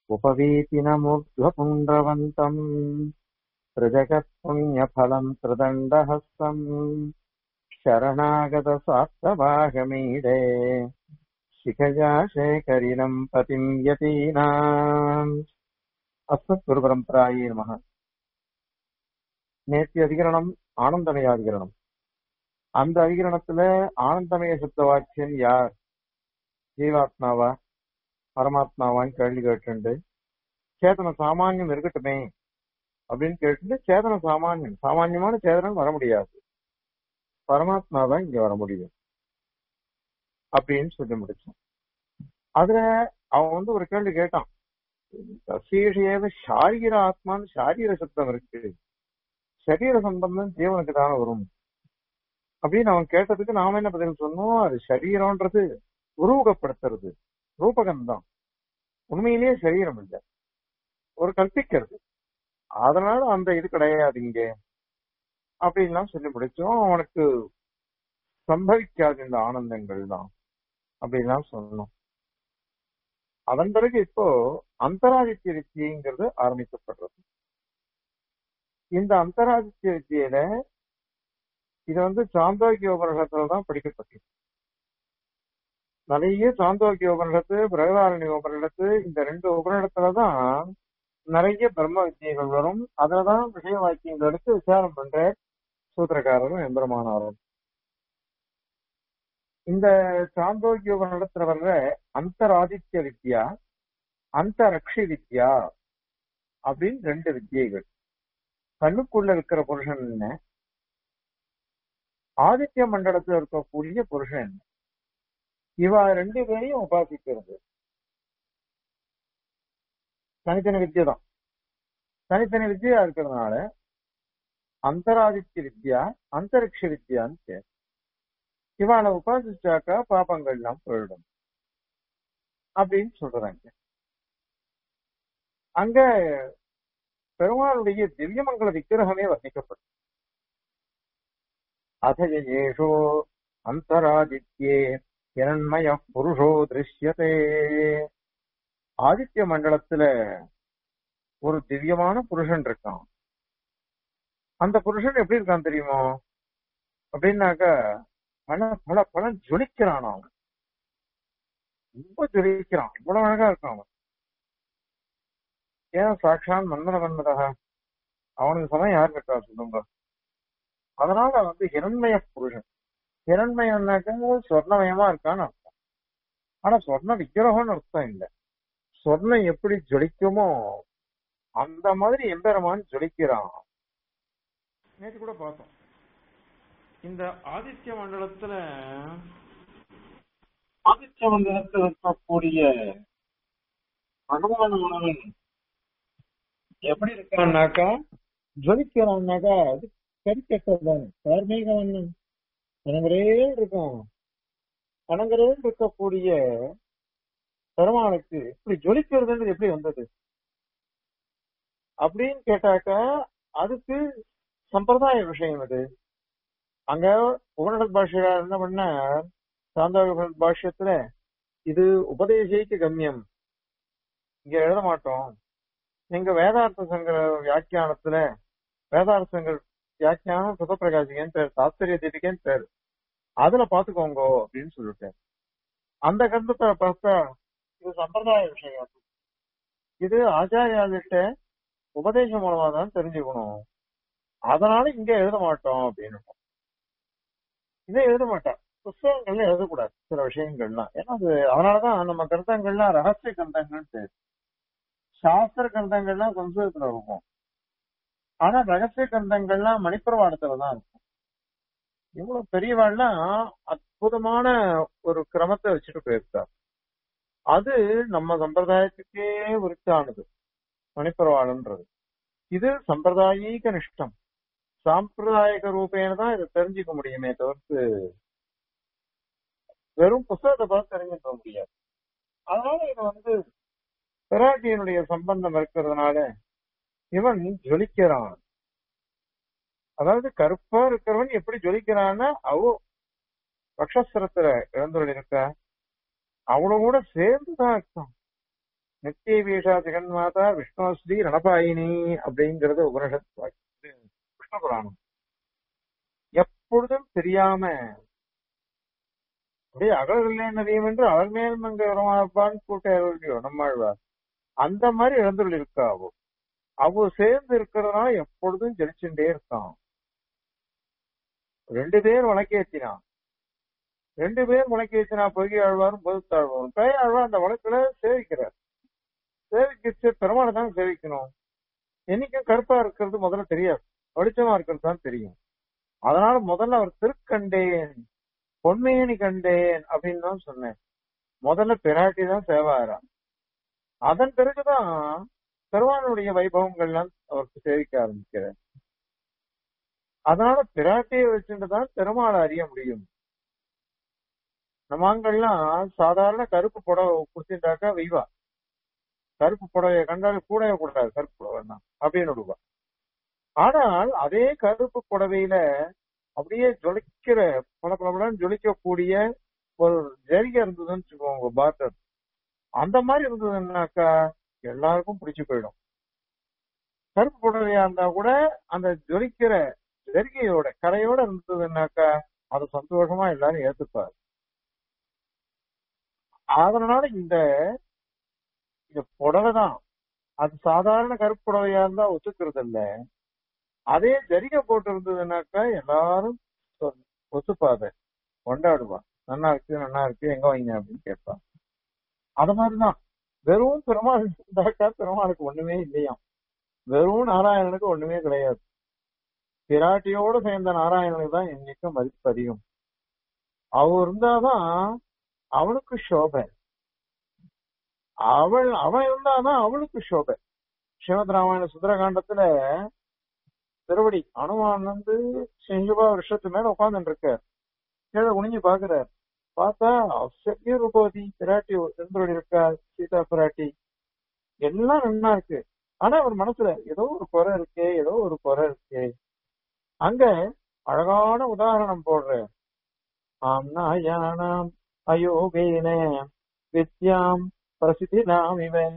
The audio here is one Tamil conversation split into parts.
उपवीतिनमुग्ध्वपुण्ड्रवन्तम् प्रजगत्पुण्यफलम् त्रिदण्डहस्तम् शरणागतसात्तवाहमीडे शिखया शेखरिणम् पतिम् यतीनाम् அஸ்மத்குருபரம்பராயே நமக நேற்று அதிகரணம் ஆனந்தமய அதிகரணம் அந்த அதிகரணத்துல ஆனந்தமய சுத்த வாக்கியன் யார் ஜீவாத்மாவா பரமாத்மாவான்னு கேள்வி கேட்டுண்டு சேதன சாமானியம் இருக்கட்டுமே அப்படின்னு கேட்டு சேதன சாமானியம் சாமானியமான சேதனம் வர முடியாது பரமாத்மா தான் இங்க வர முடியும் அப்படின்னு சொல்லி முடிச்சோம் அதுல அவன் வந்து ஒரு கேள்வி கேட்டான் சசீஷேவ சாரீர ஆத்மான்னு சாரீர சத்தம் இருக்கு சரீர சம்பந்தம் ஜீவனுக்கு தானே வரும் அப்படின்னு அவன் கேட்டதுக்கு நாம என்ன பதில் சொன்னோம் அது சரீரம்ன்றது உருவகப்படுத்துறது ரூபகம்தான் உண்மையிலேயே சரீரம் இல்லை ஒரு கற்பிக்கிறது அதனால அந்த இது கிடையாது இங்க அப்படின்லாம் சொல்லி முடிச்சோம் அவனுக்கு சம்பவிக்காது இந்த ஆனந்தங்கள் தான் அப்படின்லாம் சொன்னோம் அதன் பிறகு இப்போ அந்தராதித்ய வித்தியைங்கிறது ஆரம்பிக்கப்படுறது இந்த அந்தராதித்ய வித்தியில இது வந்து சாந்தோக்கிய உபநிஷத்துல தான் படிக்கப்பட்டது நிறைய சாந்தோக்கிய உபநிடத்து பிரகதாரணி உபநிடத்து இந்த ரெண்டு உபநிடத்துல தான் நிறைய பிரம்ம வித்தியைகள் வரும் அதுலதான் விஷய வாக்கியங்கள் எடுத்து விசாரம் பண்ற சூத்திரக்காரரும் எம்பெருமானாரும் இந்த சாந்தோக்கிய உபநிடத்துல வர்ற அந்தராதித்ய வித்யா அந்தரக்ஷி வித்யா அப்படின்னு ரெண்டு வித்தியைகள் கண்ணுக்குள்ள இருக்கிற புருஷன் என்ன ஆதித்ய மண்டலத்துல இருக்கக்கூடிய புருஷன் என்ன இவ ரெண்டு பேரையும் உபாசிக்கிறது தனித்தனி வித்தியை தான் தனித்தனி வித்தியா இருக்கிறதுனால அந்தராதித்ய வித்யா அந்தரிக்ஷ வித்யான்னு பேர் இவாளை உபாசிச்சாக்கா பாபங்கள்லாம் போயிடும் அப்படின்னு சொல்றாங்க அங்க பெருமாளுடைய திவ்யமங்கல விக்கிரகமே வர்ணிக்கப்படும் அதயேஷோ அந்தராதித்யே இரண்மய புருஷோ திருஷ்யதே ஆதித்ய மண்டலத்துல ஒரு திவ்யமான புருஷன் இருக்கான் அந்த புருஷன் எப்படி இருக்கான் தெரியுமோ அப்படின்னாக்கா பல பல பல ஜொலிக்கிறான் அவன் ரொம்ப ஜொலிக்கிறான் இவ்வளவு அழகா இருக்கான் அவன் ஏன் சாட்சான் மன்மத மன்மதக அவனுக்கு சமயம் யார் இருக்கா சொல்லுங்க அதனால வந்து இரண்மய புருஷன் இரண்மயம்னாக்க சொர்ணமயமா இருக்கான்னு அர்த்தம் ஆனா சொர்ண விக்கிரகம்னு அர்த்தம் இல்லை சொர்ணம் எப்படி ஜொலிக்குமோ அந்த மாதிரி எம்பெருமான் ஜொலிக்கிறான் நேற்று கூட பார்த்தோம் இந்த ஆதித்ய மண்டலத்துல ஆதித்ய மண்டலத்தில் இருக்கக்கூடிய பகவானவன் எப்படி இருக்கான்னாக்கா ஜொலிக்கிறான்னாக்கா அது கரிக்கட்டதான் கார்மீக வண்ணம் கனங்கரே இருக்கும் கனங்கரே இருக்கக்கூடிய பெருமானுக்கு இப்படி ஜொலிக்கிறதுன்றது எப்படி வந்தது அப்படின்னு கேட்டாக்கா அதுக்கு சம்பிரதாய விஷயம் அது அங்க உபநட பாஷையார் என்ன பண்ண சாந்தாவ பாஷ்யத்துல இது உபதேசிக்கு கம்யம் இங்க எழுத மாட்டோம் நீங்க வேதார்த்த சங்கர வியாக்கியானத்துல வேதார்த்த சங்கர் வியாக்கியானம் சுகப்பிரகாசிகன் பேர் தாத்பரிய தீபிகன் பேர் அதுல பாத்துக்கோங்க அப்படின்னு சொல்லிட்டேன் அந்த கருத்தை பார்த்தா இது சம்பிரதாய விஷயம் இது ஆச்சாரியாகிட்ட உபதேசம் மூலமா தான் தெரிஞ்சுக்கணும் அதனால இங்க எழுத மாட்டோம் அப்படின்னு இதை எழுத மாட்டான் புஸ்தகங்கள்ல எழுதக்கூடாது சில விஷயங்கள்லாம் ஏன்னா அது அதனாலதான் நம்ம கிரந்தங்கள்லாம் ரகசிய கிரந்தங்கள்னு பேர் சாஸ்திர கிரந்தங்கள்லாம் சம்ஸ்கிருதத்துல இருக்கும் ஆனா ரகசிய கிரந்தங்கள்லாம் மணிப்பிரவாடத்துல தான் இருக்கும் இவ்வளவு பெரியவாள்லாம் அற்புதமான ஒரு கிரமத்தை வச்சுட்டு போயிருக்கார் அது நம்ம சம்பிரதாயத்துக்கே உரித்தானது மணிப்பிரவாளன்றது இது சம்பிரதாயீக நிஷ்டம் சாம்பிரதாயிக ரூபேன தான் இதை தெரிஞ்சுக்க முடியுமே தவிர்த்து வெறும் புத்தகத்தை பார்த்து தெரிஞ்சுக்க முடியாது அதனால இது வந்து பிராட்டியனுடைய சம்பந்தம் இருக்கிறதுனால இவன் ஜொலிக்கிறான் அதாவது கருப்பா இருக்கிறவன் எப்படி ஜொலிக்கிறான்னா அவ பக்ஷஸ்திரத்துல இழந்துள்ள இருக்க அவளோட சேர்ந்துதான் இருக்கான் நித்திய வீஷா ஜெகன்மாதா விஷ்ணுஸ்ரீ ரணபாயினி அப்படிங்கறது உபனிஷத் வாக்கியம். இது விஷ்ணு புராணம் எப்பொழுதும் தெரியாம அப்படியே அகல் நதியம் என்று அவள் மேல் மங்கான்னு கூட்ட நம்மாழ்வார் அந்த மாதிரி இழந்துள்ள இருக்கா அவ அவ சேர்ந்து இருக்கிறதுனால எப்பொழுதும் ஜெயிச்சுட்டே இருக்கான் ரெண்டு பேர் வழக்கேத்தினான் ரெண்டு பேர் வழக்கேத்தினா பொய்கை ஆழ்வாரும் பொதுத்தாழ்வாரும் பேய் ஆழ்வார் அந்த வழக்குல சேவிக்கிறார் சேவிக்கிச்சு பெருமாளை தான் சேவிக்கணும் என்னைக்கும் கருப்பா இருக்கிறது முதல்ல தெரியாது வெளிச்சமா இருக்கிறது தான் தெரியும் அதனால முதல்ல அவர் திருக்கண்டேன் பொன்மையனி கண்டேன் அப்படின்னு தான் சொன்னேன் முதல்ல பிராட்டி தான் சேவாகிறான் அதன் பிறகுதான் பெருமானுடைய வைபவங்கள்லாம் அவருக்கு சேவிக்க ஆரம்பிக்கிறார் அதனால பிராட்டியை வச்சுட்டு தான் பெருமாளை அறிய முடியும் நம்மாங்கள்லாம் சாதாரண கருப்பு புடவை குடுத்துட்டாக்கா வெய்வா கருப்பு புடவைய கண்டாலும் கூடவே கூடாது கருப்பு புடவைன்னா அப்படின்னு விடுவா ஆனால் அதே கருப்பு புடவையில அப்படியே ஜொலிக்கிற பல பலன்னு ஜொலிக்கக்கூடிய ஒரு ஜரிகை இருந்ததுன்னு வச்சுக்கோங்க பார்டர் அந்த மாதிரி இருந்ததுன்னாக்கா எல்லாருக்கும் பிடிச்சு போயிடும் கருப்பு புடவையா இருந்தா கூட அந்த ஜொலிக்கிற ஜரிகையோட கரையோட இருந்ததுன்னாக்கா அது சந்தோஷமா எல்லாரும் ஏத்துப்பாரு அதனால இந்த இந்த புடவை தான் அது சாதாரண கருப்பு புடவையா இருந்தா ஒத்துக்கிறது இல்ல அதே ஜரிகை போட்டு இருந்ததுன்னாக்கா எல்லாரும் சொ- ஒத்துப்பாத கொண்டாடுவா நல்லா இருக்கு நல்லா இருக்கு எங்க வைங்க அப்படின்னு கேட்பான் அது மாதிரிதான் வெறும் பெருமாள் இருந்தாக்கா பெருமாளுக்கு ஒண்ணுமே இல்லையாம் வெறும் நாராயணனுக்கு ஒண்ணுமே கிடையாது பிராட்டியோட சேர்ந்த நாராயணனுக்கு தான் என்னைக்கும் மதிப்பு அதிகம் அவ இருந்தாதான் அவனுக்கு சோபை அவள் அவன் இருந்தாதான் அவளுக்கு சோபை ஸ்ரீமத் ராமாயண சுந்தரகாண்டத்துல திருவடி அனுமான் வந்து செஞ்சுபா வருஷத்து மேல உட்கார்ந்துட்டு இருக்கார் கீழே குனிஞ்சு பாக்குறார் பார்த்தா அசக்கிய ரூபவதி பிராட்டி திருந்தோடி இருக்கா சீதா பிராட்டி எல்லாம் நல்லா இருக்கு ஆனா அவர் மனசுல ஏதோ ஒரு குறை இருக்கே ஏதோ ஒரு குறை இருக்கே அங்க அழகான உதாரணம் போடுற ஆம்னா யானாம் அயோகேன வித்யாம் பிரசித்தி நாம் இவன்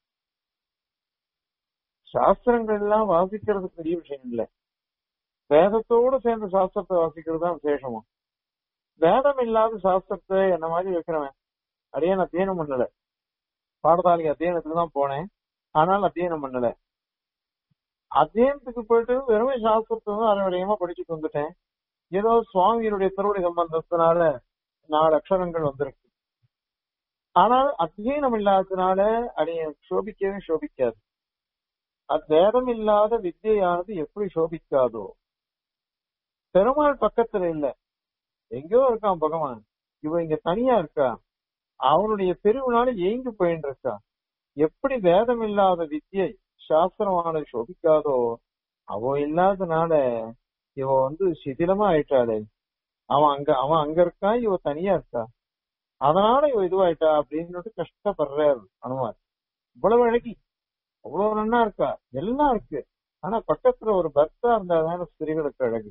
சாஸ்திரங்கள் எல்லாம் வாசிக்கிறது பெரிய விஷயம் இல்ல வேதத்தோடு சேர்ந்த சாஸ்திரத்தை வாசிக்கிறது தான் விசேஷமா வேதம் இல்லாத சாஸ்திரத்தை என்ன மாதிரி வைக்கிறவன் அடியே நான் அத்தியனம் பண்ணல பாடசாலை அத்தியனத்துல தான் போனேன் ஆனால் அத்தியனம் பண்ணல அத்தியனத்துக்கு போயிட்டு வெறும் சாஸ்திரத்தை தான் அரைவரையமா படிச்சுட்டு வந்துட்டேன் ஏதோ சுவாமியினுடைய திருவடி சம்பந்தத்தினால நாலு அக்ஷரங்கள் வந்திருக்கு ஆனால் அத்தியனம் இல்லாததுனால அடைய சோபிக்கவே சோபிக்காது அது வேதம் இல்லாத வித்தியானது எப்படி சோபிக்காதோ பெருமாள் பக்கத்துல இல்ல எங்கேயோ இருக்கான் பகவான் இவன் இங்க தனியா இருக்கா அவனுடைய பிரிவுனால ஏங்கி போயின்னு இருக்கா எப்படி வேதம் இல்லாத வித்தியை சாஸ்திரமான சோபிக்காதோ அவ இல்லாதனால இவ வந்து சிதிலமா ஆயிட்டாளே அவன் அங்க அவன் அங்க இருக்கான் இவ தனியா இருக்கா அதனால இவ இதுவாயிட்டா அப்படின்னு கஷ்டப்படுறாரு அனுமார் இவ்வளவு அழகி அவ்வளவு நன்னா இருக்கா எல்லாம் இருக்கு ஆனா பக்கத்துல ஒரு பர்த்தா இருந்தாதான ஸ்திரீகளுக்கு அழகு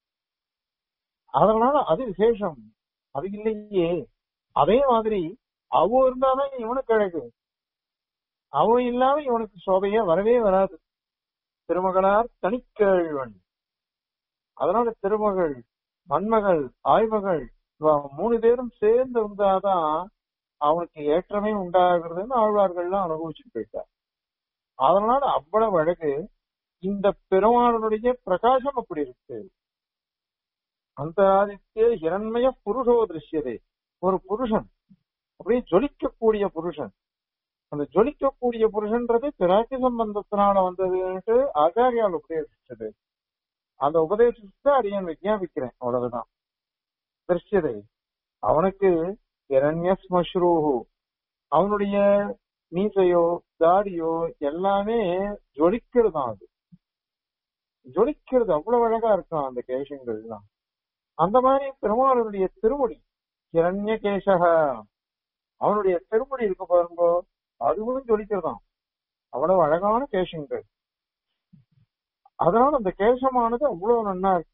அதனால அது விசேஷம் அது இல்லையே அதே மாதிரி அவ இருந்தாதான் இவனுக்கு அழகு அவ இல்லாம இவனுக்கு சோபையே வரவே வராது திருமகளார் தனிக்கேழ்வன் அதனால திருமகள் மண்மகள் ஆய்மகள் இவ மூணு பேரும் சேர்ந்து இருந்தாதான் அவனுக்கு ஏற்றமே உண்டாகிறதுன்னு ஆழ்வார்கள்லாம் அனுபவிச்சுட்டு போயிட்டார் அதனால அவ்வளவு அழகு இந்த பெருமாளனுடைய பிரகாசம் அப்படி இருக்கு அந்த ஆதித்ய இரண்மய புருஷோ திருஷ்யதே ஒரு புருஷன் அப்படியே ஜொலிக்கக்கூடிய புருஷன் அந்த ஜொலிக்கக்கூடிய புருஷன்றது பிராட்டி சம்பந்தத்தினால வந்ததுன்ட்டு ஆச்சாரியால் உபதேசிச்சது அந்த உபதேசத்தை அடியன் விஜாபிக்கிறேன் அவ்வளவுதான் திருஷ்யதை அவனுக்கு இரண்யஸ்மஸ்ரூஹு அவனுடைய மீசையோ தாடியோ எல்லாமே ஜொலிக்கிறது தான் அது ஜொலிக்கிறது அவ்வளவு அழகா இருக்கும் அந்த கேசங்கள்லாம் அந்த மாதிரி பெருமாளுடைய திருமுடி இரண்ய கேசக அவனுடைய திருமுடி இருக்கு பாருங்க அதுவும் ஜொலிக்கிறதாம் அவ்வளவு அழகான கேசங்கள் அதனால அந்த கேசமானது அவ்வளவு நன்னா இருக்கு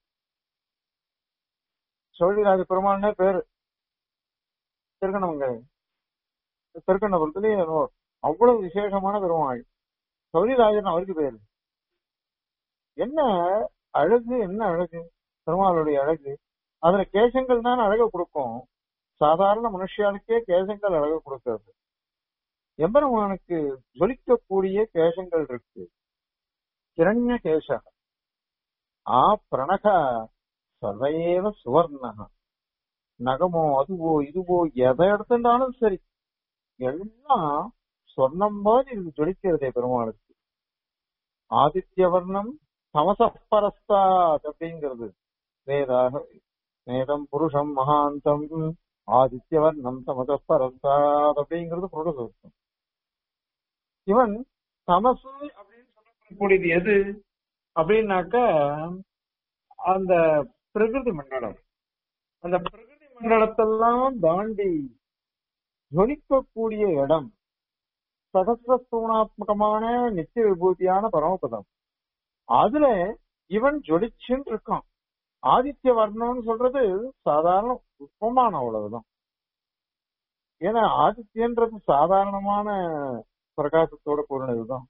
சோழிராஜ பெருமாள்னே பேரு திருக்கணவங்க திருக்கண்ணபுரத்துலயே அவ்வளவு விசேஷமான பெருமாள் சௌரிராஜன் அவருக்கு பேரு என்ன அழகு என்ன அழகு பெருமாளுடைய அழகு அதுல கேசங்கள் தான் அழகு கொடுக்கும் சாதாரண மனுஷியாளுக்கே கேசங்கள் அழகு கொடுக்கிறது எம்பெருமானுக்கு ஜொலிக்கக்கூடிய கேசங்கள் இருக்கு கிரண்ய கேச ஆ பிரணக சர்வையேவ சுவர்ணக நகமோ அதுவோ இதுவோ எதை எடுத்துட்டாலும் சரி எல்லாம் சொர்ணம் மாதிரி இது ஜொலிக்கிறதே பெருமாளுக்கு ஆதித்ய வர்ணம் சமசப்பரஸ்தாத் அப்படிங்கிறது வேதாக வேதம் புருஷம் மகாந்தம் ஆதித்ய வர்ணம் சமசப்பரஸ்தாத் அப்படிங்கிறது புருஷம் இவன் தமசு அப்படின்னு சொல்லக்கூடியது எது அப்படின்னாக்க அந்த பிரகிருதி மண்டலம் அந்த பிரகிருதி மண்டலத்தெல்லாம் தாண்டி ஜொலிக்கக்கூடிய இடம் சகசிரஸ்தூணாத்மகமான நித்திய விபூதியான பரமபதம் அதுல இவன் ஜொலிச்சுன்னு இருக்கான் ஆதித்ய வர்ணம்னு சொல்றது சாதாரண உப்பமான அவ்வளவுதான் ஏன்னா ஆதித்யன்றது சாதாரணமான பிரகாசத்தோட கூடினதுதான்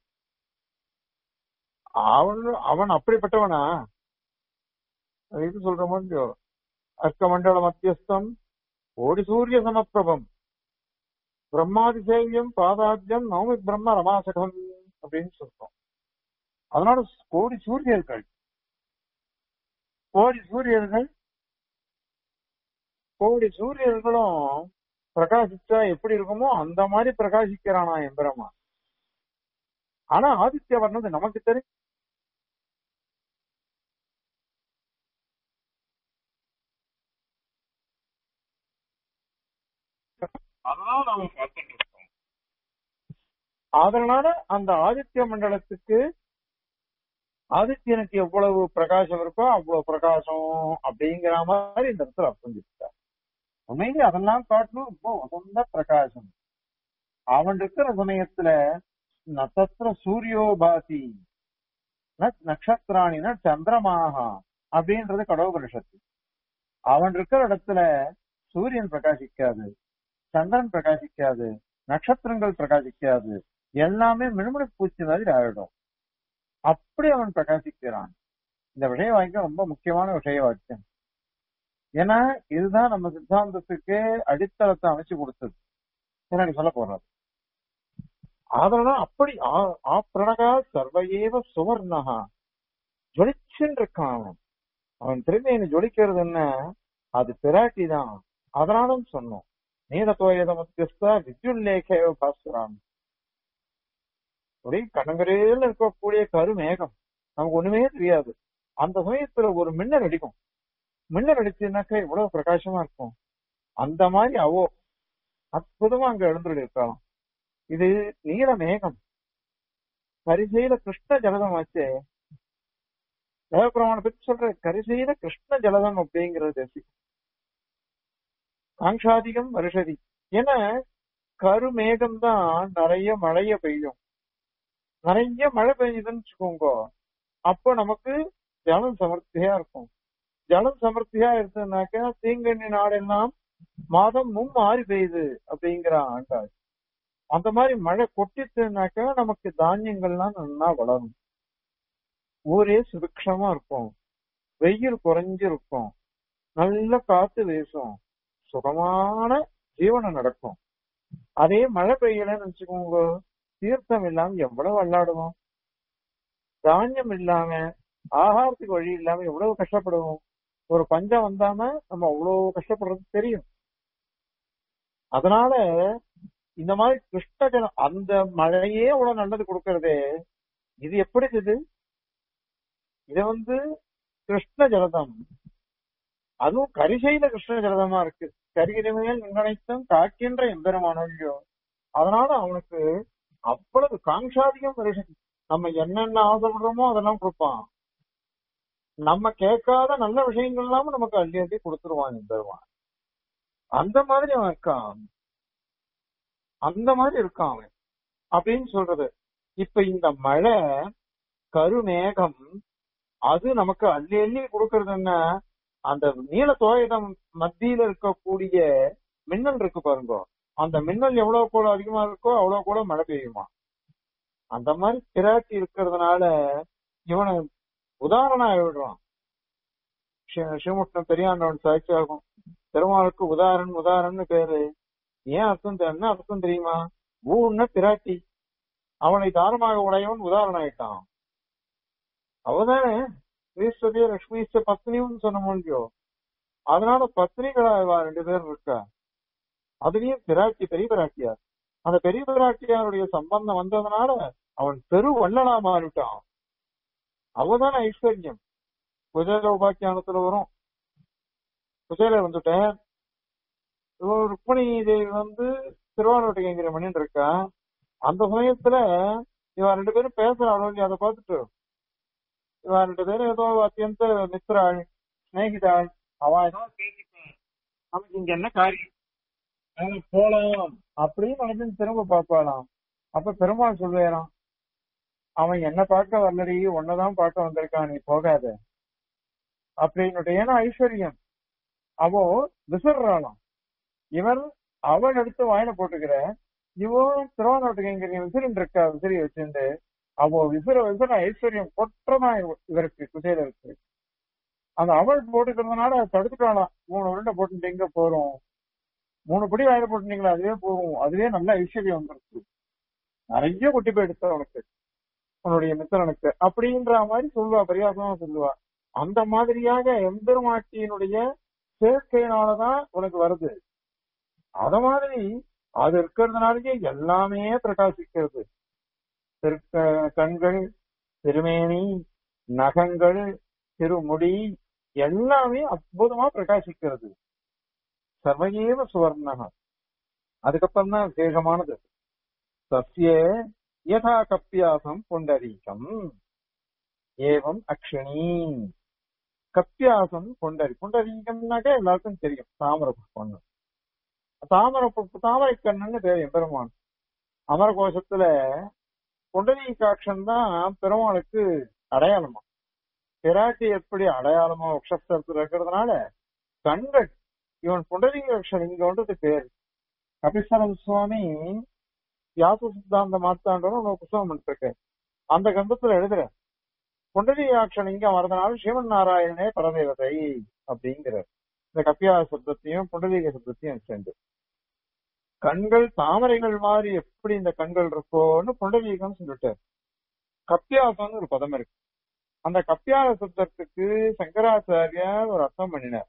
அவன் அவன் அப்படிப்பட்டவனா அது இது சொல்ற மாதிரி அர்க்கமண்டல மத்தியஸ்தம் கோடி சூரிய சமப்பிரபம் பிரம்மாதிசேவியம் பாதாத்தியம் நவமி பிரம்ம ரமாசகம் அப்படின்னு சொல்றோம் அதனால கோடி சூரியர்கள் கோடி சூரியர்கள் கோடி சூரியர்களும் பிரகாசிச்சா எப்படி இருக்குமோ அந்த மாதிரி பிரகாசிக்கிறானா எம்பெருமா ஆனா ஆதித்ய வர்ணது நமக்கு தெரியும் அதனால நாம பார்த்துட்டு இருக்கோம் அதனால அந்த ஆதித்ய மண்டலத்துக்கு ஆதித்யனுக்கு எவ்வளவு பிரகாசம் இருக்கோ அவ்வளவு பிரகாசம் அப்படிங்கிற மாதிரி இந்த இடத்துல அர்த்தம் சொல்லிட்டார் உண்மையிலே அதெல்லாம் காட்டணும் ரொம்ப உகந்த பிரகாசம் அவன் இருக்கிற சமயத்துல நட்சத்திர சூரியோபாதி நட்சத்திராணின சந்திரமாகா அப்படின்றது கடவுபரிஷத்து அவன் இருக்கிற இடத்துல சூரியன் பிரகாசிக்காது சந்திரன் பிரகாசிக்காது நட்சத்திரங்கள் பிரகாசிக்காது எல்லாமே மினுமினு பூச்சி மாதிரி ஆயிடும் அப்படி அவன் பிரகாசிக்கிறான் இந்த விஷய வாக்கியம் ரொம்ப முக்கியமான விஷய வாக்கியம் ஏன்னா இதுதான் நம்ம சித்தாந்தத்துக்கு அடித்தளத்தை அமைச்சு கொடுத்தது பின்னாடி சொல்ல போறாரு அதனால அப்படி ஆப்ரணகா சர்வையேவ சுவர்ணகா ஜொலிச்சுன்னு இருக்கான் அவன் அவன் திரும்பி ஜொலிக்கிறது என்ன அது பிராட்டி தான் அதனாலும் சொன்னோம் நீலத்தோயத மத்தியஸ்தா வித்யுல்லேகேவ பாஸ்கரான் ஒரே கண்ணங்கரையில் இருக்கக்கூடிய கருமேகம் நமக்கு ஒண்ணுமே தெரியாது அந்த சமயத்துல ஒரு மின்னல் அடிக்கும் மின்னல் அடிச்சுனாக்கா இவ்வளவு பிரகாசமா இருக்கும் அந்த மாதிரி அவோ அற்புதமா அங்க எழுந்துள்ள இருக்கலாம் இது நீல மேகம் கரிசையில கிருஷ்ண ஜலதம் ஆச்சே தேவபிரமாண பத்தி சொல்ற கரிசையில கிருஷ்ண ஜலதம் அப்படிங்கிறது காங்ஷாதிகம் வருஷதி ஏன்னா கருமேகம் தான் நிறைய மழைய பெய்யும் நிறைய மழை பெய்யுதுன்னு வச்சுக்கோங்க அப்போ நமக்கு ஜலம் சமர்த்தியா இருக்கும் ஜலம் சமர்த்தியா இருந்ததுனாக்கா தீங்கண்ணி நாடெல்லாம் மாதம் மும் மாறி பெய்யுது அப்படிங்கிற ஆண்டாள் அந்த மாதிரி மழை கொட்டிச்சுனாக்கா நமக்கு தானியங்கள்லாம் நல்லா வளரும் ஊரே சுபிக்ஷமா இருக்கும் வெயில் குறைஞ்சிருக்கும் நல்ல காத்து வீசும் சுகமான ஜீவனம் நடக்கும் அதே மழை பெய்யலன்னு வச்சுக்கோங்க தீர்த்தம் இல்லாம எவ்வளவு விளையாடுவோம் தானியம் இல்லாம ஆகாரத்துக்கு வழி இல்லாம எவ்வளவு கஷ்டப்படுவோம் ஒரு பஞ்சம் வந்தாம நம்ம அவ்வளவு கஷ்டப்படுறது தெரியும் அதனால இந்த மாதிரி கிருஷ்ண ஜலம் அந்த மழையே அவ்வளவு நல்லது கொடுக்கறதே இது எப்படி இது இது வந்து கிருஷ்ண ஜலதம் அதுவும் கரிசையில கிருஷ்ண ஜலதமா இருக்கு கரிகிரிமையில் நினைத்தும் காக்கின்ற எம்பெருமானோ அதனால அவனுக்கு அவ்வளவு காங்ஷாதிகம் வருஷம் நம்ம என்னென்ன ஆசைப்படுறோமோ அதெல்லாம் கொடுப்பான் நம்ம கேட்காத நல்ல விஷயங்கள் இல்லாம நமக்கு அள்ளி அள்ளி கொடுத்துருவான் எம்பெருமான் அந்த மாதிரி அவன் இருக்கான் அந்த மாதிரி இருக்கான் அவன் அப்படின்னு சொல்றது இப்ப இந்த மழை கருமேகம் அது நமக்கு அள்ளி அள்ளி கொடுக்கறது என்ன அந்த நீல தோயிடம் மத்தியில இருக்கக்கூடிய மின்னல் இருக்கு பாருங்க அந்த மின்னல் எவ்வளவு கூட அதிகமா இருக்கோ அவ்வளவு கூட மழை பெய்யுமா அந்த மாதிரி பிராட்டி இருக்கிறதுனால இவனை உதாரணம் விடுறான் ஸ்ரீமுஷ்ணன் பெரியாண்டவன் சாட்சி ஆகும் பெருமாளுக்கு உதாரண் உதாரணம்னு பேரு ஏன் அர்த்தம் தெ- என்ன அர்த்தம் தெரியுமா ஊன்னா பிராட்டி அவனை தாரமாக உடையவன் உதாரணம் ஆயிட்டான் அவதானே ஸ்ரீஸ்வதிய லட்சுமிஸ்ட பத்னியும் சொன்ன முடியும் அதனால பத்னிகளா இவா ரெண்டு பேர் இருக்கா அதுலயும் பிராட்டி பெரிய பிராட்டியார் அந்த பெரிய பிராட்டியாருடைய சம்பந்தம் வந்ததுனால அவன் பெரு வள்ளலா மாறிட்டான் அவதான ஐஸ்வர்யம் குஜேல உபாக்கியானத்துல வரும் குஜேல வந்துட்டேன் இவ ருக்மணி தேவி வந்து திருவாரூட்டிங்கிற மணின்னு இருக்கா அந்த சமயத்துல இவன் ரெண்டு பேரும் பேசுறாள் இல்லையா அதை பார்த்துட்டு இவன் ரெண்டு பேரும் ஏதோ அத்தியந்த மித்ராள் சிநேகிதாள் அவ ஏதோ கேட்டுட்டான் அவனுக்கு இங்க என்ன காரியம் அவன் போலாம் அப்படின்னு நினைச்சு திரும்ப பார்ப்பாளாம் அப்ப பெருமாள் சொல்லுவாராம் அவன் என்ன பார்க்க வரலடி உன்னதான் பார்க்க வந்திருக்கான் நீ போகாத அப்படின்னு ஏன்னா ஐஸ்வர்யம் அவோ விசிறாளாம் இவன் அவன் எடுத்து வாயில போட்டுக்கிற இவன் திருவானோட்டுக்கு விசிறின் இருக்கா விசிறி வச்சிருந்து அவ விசிற விசிற ஐஸ்வர்யம் கொற்றதான் இவ- இவருக்கு குசேல இருக்கு அந்த அவள் போட்டுக்கிறதுனால அதை தடுத்துட்டாளாம் மூணு உருண்டை போட்டு எங்க போறோம் மூணு படி வாயில போட்டுட்டீங்களா அதுவே போகும் அதுவே நல்ல ஐஸ்வர்யம் வந்துருக்கு நிறைய குட்டி போய் எடுத்த உனக்கு உன்னுடைய மித்திரனுக்கு அப்படின்ற மாதிரி சொல்லுவா பரியாசமா சொல்லுவா அந்த மாதிரியாக எம்பெருமாட்டியினுடைய சேர்க்கையினாலதான் உனக்கு வருது அத மாதிரி அது இருக்கிறதுனாலயே எல்லாமே பிரகாசிக்கிறது திருக்க கண்கள் திருமேனி நகங்கள் திருமுடி எல்லாமே அற்புதமா பிரகாசிக்கிறது சர்வயேவ சுவர்ணக அதுக்கப்புறம் தான் விசேஷமானது சசிய யதா கப்பியாசம் புண்டரீகம் ஏவம் அக்ஷிணி கப்பியாசம் புண்டரி புண்டரீகம்னாக்க எல்லாருக்கும் தெரியும் தாமரை புஷ்பம் தாமரை புஷ்ப தாமரை கண்ணன்னு பேர் எம்பெருமான் அமர கோஷத்துல புண்டரீகாட்சன் தான் பெருமாளுக்கு அடையாளமா பிராட்டி எப்படி அடையாளமா உக்ஷஸ்தரத்துல இருக்கிறதுனால கண்கள் இவன் புண்டரீகாட்சன் இங்க வந்தது பேர் கபிஸ்வரம் சுவாமி வியாச சித்தாந்த மாத்தாண்டவன் ஒரு புத்தகம் பண்ணிருக்கேன் அந்த கந்தத்துல எழுதுற புண்டரீகாட்சன் இங்க வரதுனால சிவன் நாராயணனே பரதேவதை அப்படிங்கிற இந்த கப்பியா சப்தத்தையும் புண்டரீக சப்தத்தையும் சேர்ந்து கண்கள் தாமரைகள் மாதிரி எப்படி இந்த கண்கள் இருக்கோன்னு புண்டரீகம் சொல்லிட்டார் கப்பியாசம்னு ஒரு பதம் இருக்கு அந்த கப்பியாச சப்தத்துக்கு சங்கராச்சாரியார் ஒரு அர்த்தம் பண்ணினார்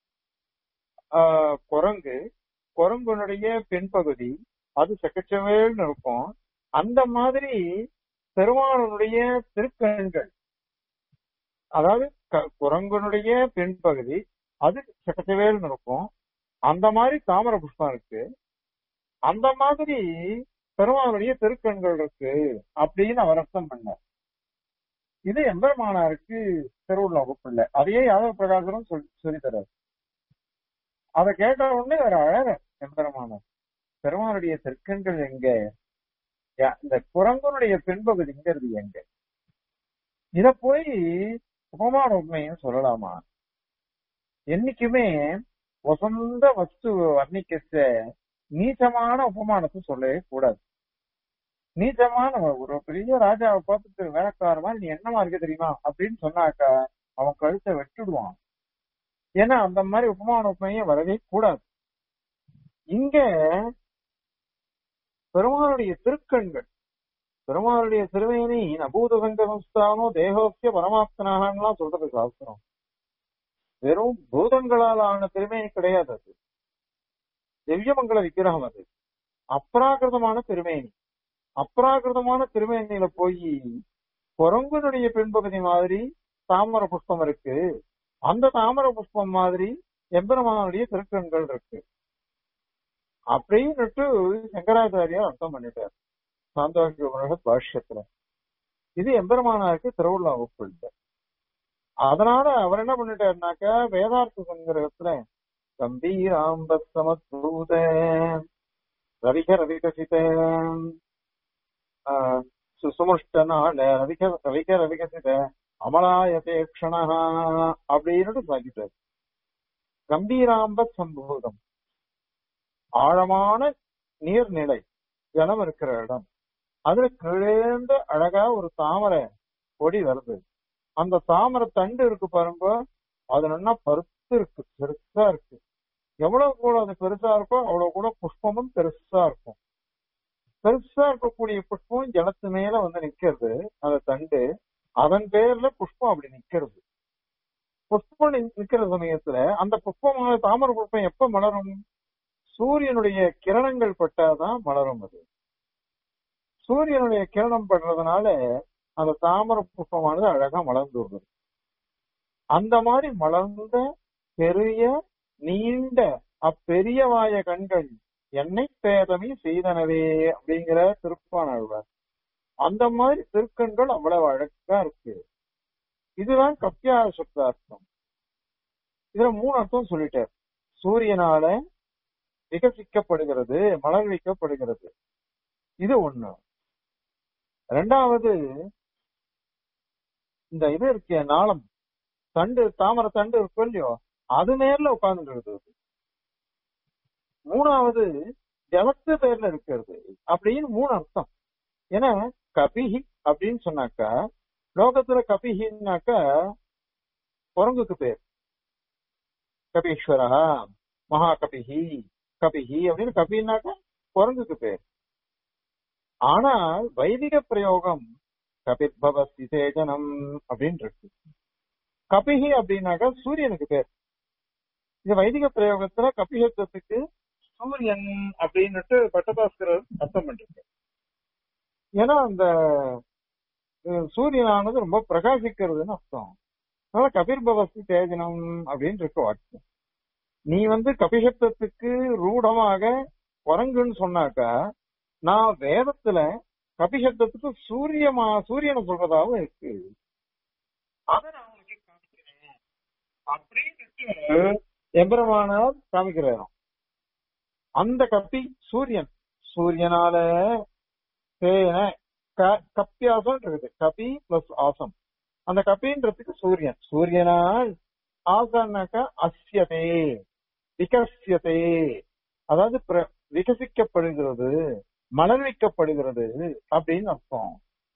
ஆஹ் குரங்கு குரங்குனுடைய பின்பகுதி அது செக்கச்சவேல்னு இருக்கும் அந்த மாதிரி பெருமானுடைய திருக்கண்கள் அதாவது க- குரங்குனுடைய பின்பகுதி அது செக்கச்சவேல்னு இருக்கும் அந்த மாதிரி தாமர புஷ்பம் இருக்கு அந்த மாதிரி பெருமானுடைய திருக்கண்கள் இருக்கு அப்படின்னு அவர் அர்த்தம் பண்ணார் இது எம்பெருமானாருக்கு திருவுள்ள வகுப்பு அதையே யாதவ பிரகாசரும் சொல்லி சொல்லித்தரார் அதை கேட்ட உடனே அவர் அழக எம்பெருமானார் பெருமானுடைய திருக்கண்கள் எங்க யா- இந்த குரங்கனுடைய பின்பகுதி எங்கிறது எங்க இத போய் உபமான உண்மையும் சொல்லலாமா என்னைக்குமே வசந்த வஸ்து வர்ணிக்கச்ச நீச்சமான உபமானத்தை சொல்லவே கூடாது நீச்சமான ஒரு பெரிய ராஜாவை பார்த்துட்டு வேலைக்கார மாதிரி நீ என்னமா இருக்க தெரியுமா அப்படின்னு சொன்னாக்கா அவன் கழுத்தை வெட்டிடுவான் ஏன்னா அந்த மாதிரி உபமான உண்மையே வரவே கூடாது இங்க பெருமானுடைய திருக்கண்கள் பெருமானுடைய திருவேணி நபூதசங்க சம்ஸ்தானோ தேகோக்கிய பரமாத்மனாகலாம் சொல்றது சாஸ்திரம் வெறும் பூதங்களால் ஆன திருமேனி கிடையாது அது திவ்யமங்கல விக்கிரகம் அது அப்ராகிருதமான திருமேனி அப்ராகிருதமான திருமேனியில போய் குரங்குனுடைய பின்பகுதி மாதிரி தாமர புஷ்பம் இருக்கு அந்த தாமர புஷ்பம் மாதிரி எம்பெருமானுடைய திருக்கண்கள் இருக்கு அப்படின்னுட்டு சங்கராச்சாரியார் அர்த்தம் பண்ணிட்டார் சாந்தோக்கிய உபனிஷத் பாஷ்யத்துல இது எம்பெருமானாருக்கு திருவுள்ள வகுப்பு இல்லை அதனால அவர் என்ன பண்ணிட்டாருனாக்கா வேதார்த்த சங்கிரகத்துல கம்பீராம்ப சமத்பூத ரவிக ரவிகசித சுசுமுஷ்டனால ரவிக ரவிக ரவிகசித அமலாயதே க்ஷணா அப்படின்னு சாக்கிட்டார் கம்பீராம்ப சம்பூதம் ஆழமான நீர்நிலை ஜலம் இருக்கிற இடம் அதுல கீழேந்து அழகா ஒரு தாமரை கொடி வருது அந்த தாமரை தண்டு இருக்கு பாருங்க அது நல்லா பருத்து இருக்கு பெருசா இருக்கு எவ்வளவு கூட அது பெருசா இருக்கோ அவ்வளவு கூட புஷ்பமும் பெருசா இருக்கும் பெருசா இருக்கக்கூடிய புஷ்பம் ஜலத்து மேல வந்து நிக்கிறது அந்த தண்டு அதன் பேர்ல புஷ்பம் அப்படி நிக்கிறது புஷ்பம் நி- நிக்கிற சமயத்துல அந்த புஷ்பமான தாமரை புஷ்பம் எப்ப மலரும் சூரியனுடைய கிரணங்கள் பட்டாதான் மலரும் அது சூரியனுடைய கிரணம் படுறதுனால அந்த தாமரை புஷ்பமானது அழகா மலர்ந்து வருது அந்த மாதிரி மலர்ந்த பெரிய நீண்ட அப்பெரிய வாய கண்கள் என்னை பேதமி செய்தனவே அப்படிங்கிற திருப்பானாழ்வார் அந்த மாதிரி திருக்கண்கள் அவ்வளவு அழகா இருக்கு இதுதான் கப்பியார சப்தார்த்தம் இதுல மூணு அர்த்தம் சொல்லிட்டார் சூரியனால விகசிக்கப்படுகிறது மலர்விக்கப்படுகிறது இது ஒண்ணு ரெண்டாவது இந்த இது இருக்கே நாளம் தண்டு தாமரை தண்டு இருக்கும் இல்லையோ அது நேர்ல உட்கார்ந்து இருக்குது மூணாவது ஜலத்து பேர்ல இருக்கிறது அப்படின்னு மூணு அர்த்தம் ஏன்னா கபிஹி அப்படின்னு சொன்னாக்கா லோகத்துல கபிஹின்னாக்கா குரங்குக்கு பேர் கபீஸ்வரா மகா கபிஹி கபிஹி அப்படின்னு கபின்னாக்கா குரங்குக்கு பேர் ஆனால் வைதிக பிரயோகம் கபிர்பவ சிதேஜனம் அப்படின்னு இருக்கு கபிஹி அப்படின்னாக்கா சூரியனுக்கு பேர் இந்த வைதிக பிரயோகத்துல கபிஹத்துவத்துக்கு சூரியன் அப்படின்னுட்டு பட்டபாஸ்கரர் அர்த்தம் பண்ணிருக்கு ஏன்னா அந்த அஹ், சூரியனானது ரொம்ப பிரகாசிக்கிறதுன்னு அர்த்தம் அதனால கபிர்பவஸ்தி தேஜனம் அப்படின்னு இருக்கு வாக்கியம் நீ வந்து கபிஷப்தத்துக்கு ரூடமாக குரங்குன்னு சொன்னாக்கா நான் வேதத்துல கபிஷப்தத்துக்கு சூரியமா சூரியனை சொல்றதாவும் இருக்கு அதை நான் உனக்கு காமிக்கிறேன் அப்படின்னு எம்பெருமானார் காமிக்கிறாராம் அந்த கப்பி சூரியன் சூரியனால தேன க- கப்பியாசம் இருக்குது கபி பிளஸ் ஆசம் அந்த கப்பின்றதுக்கு சூரியன் சூரியனால் ஆசன்னாக்கா அஸ்யதே விகசியதே அதாவது பிர- விகசிக்கப்படுகிறது மலர்விக்கப்படுகிறது அப்படின்னு அர்த்தம்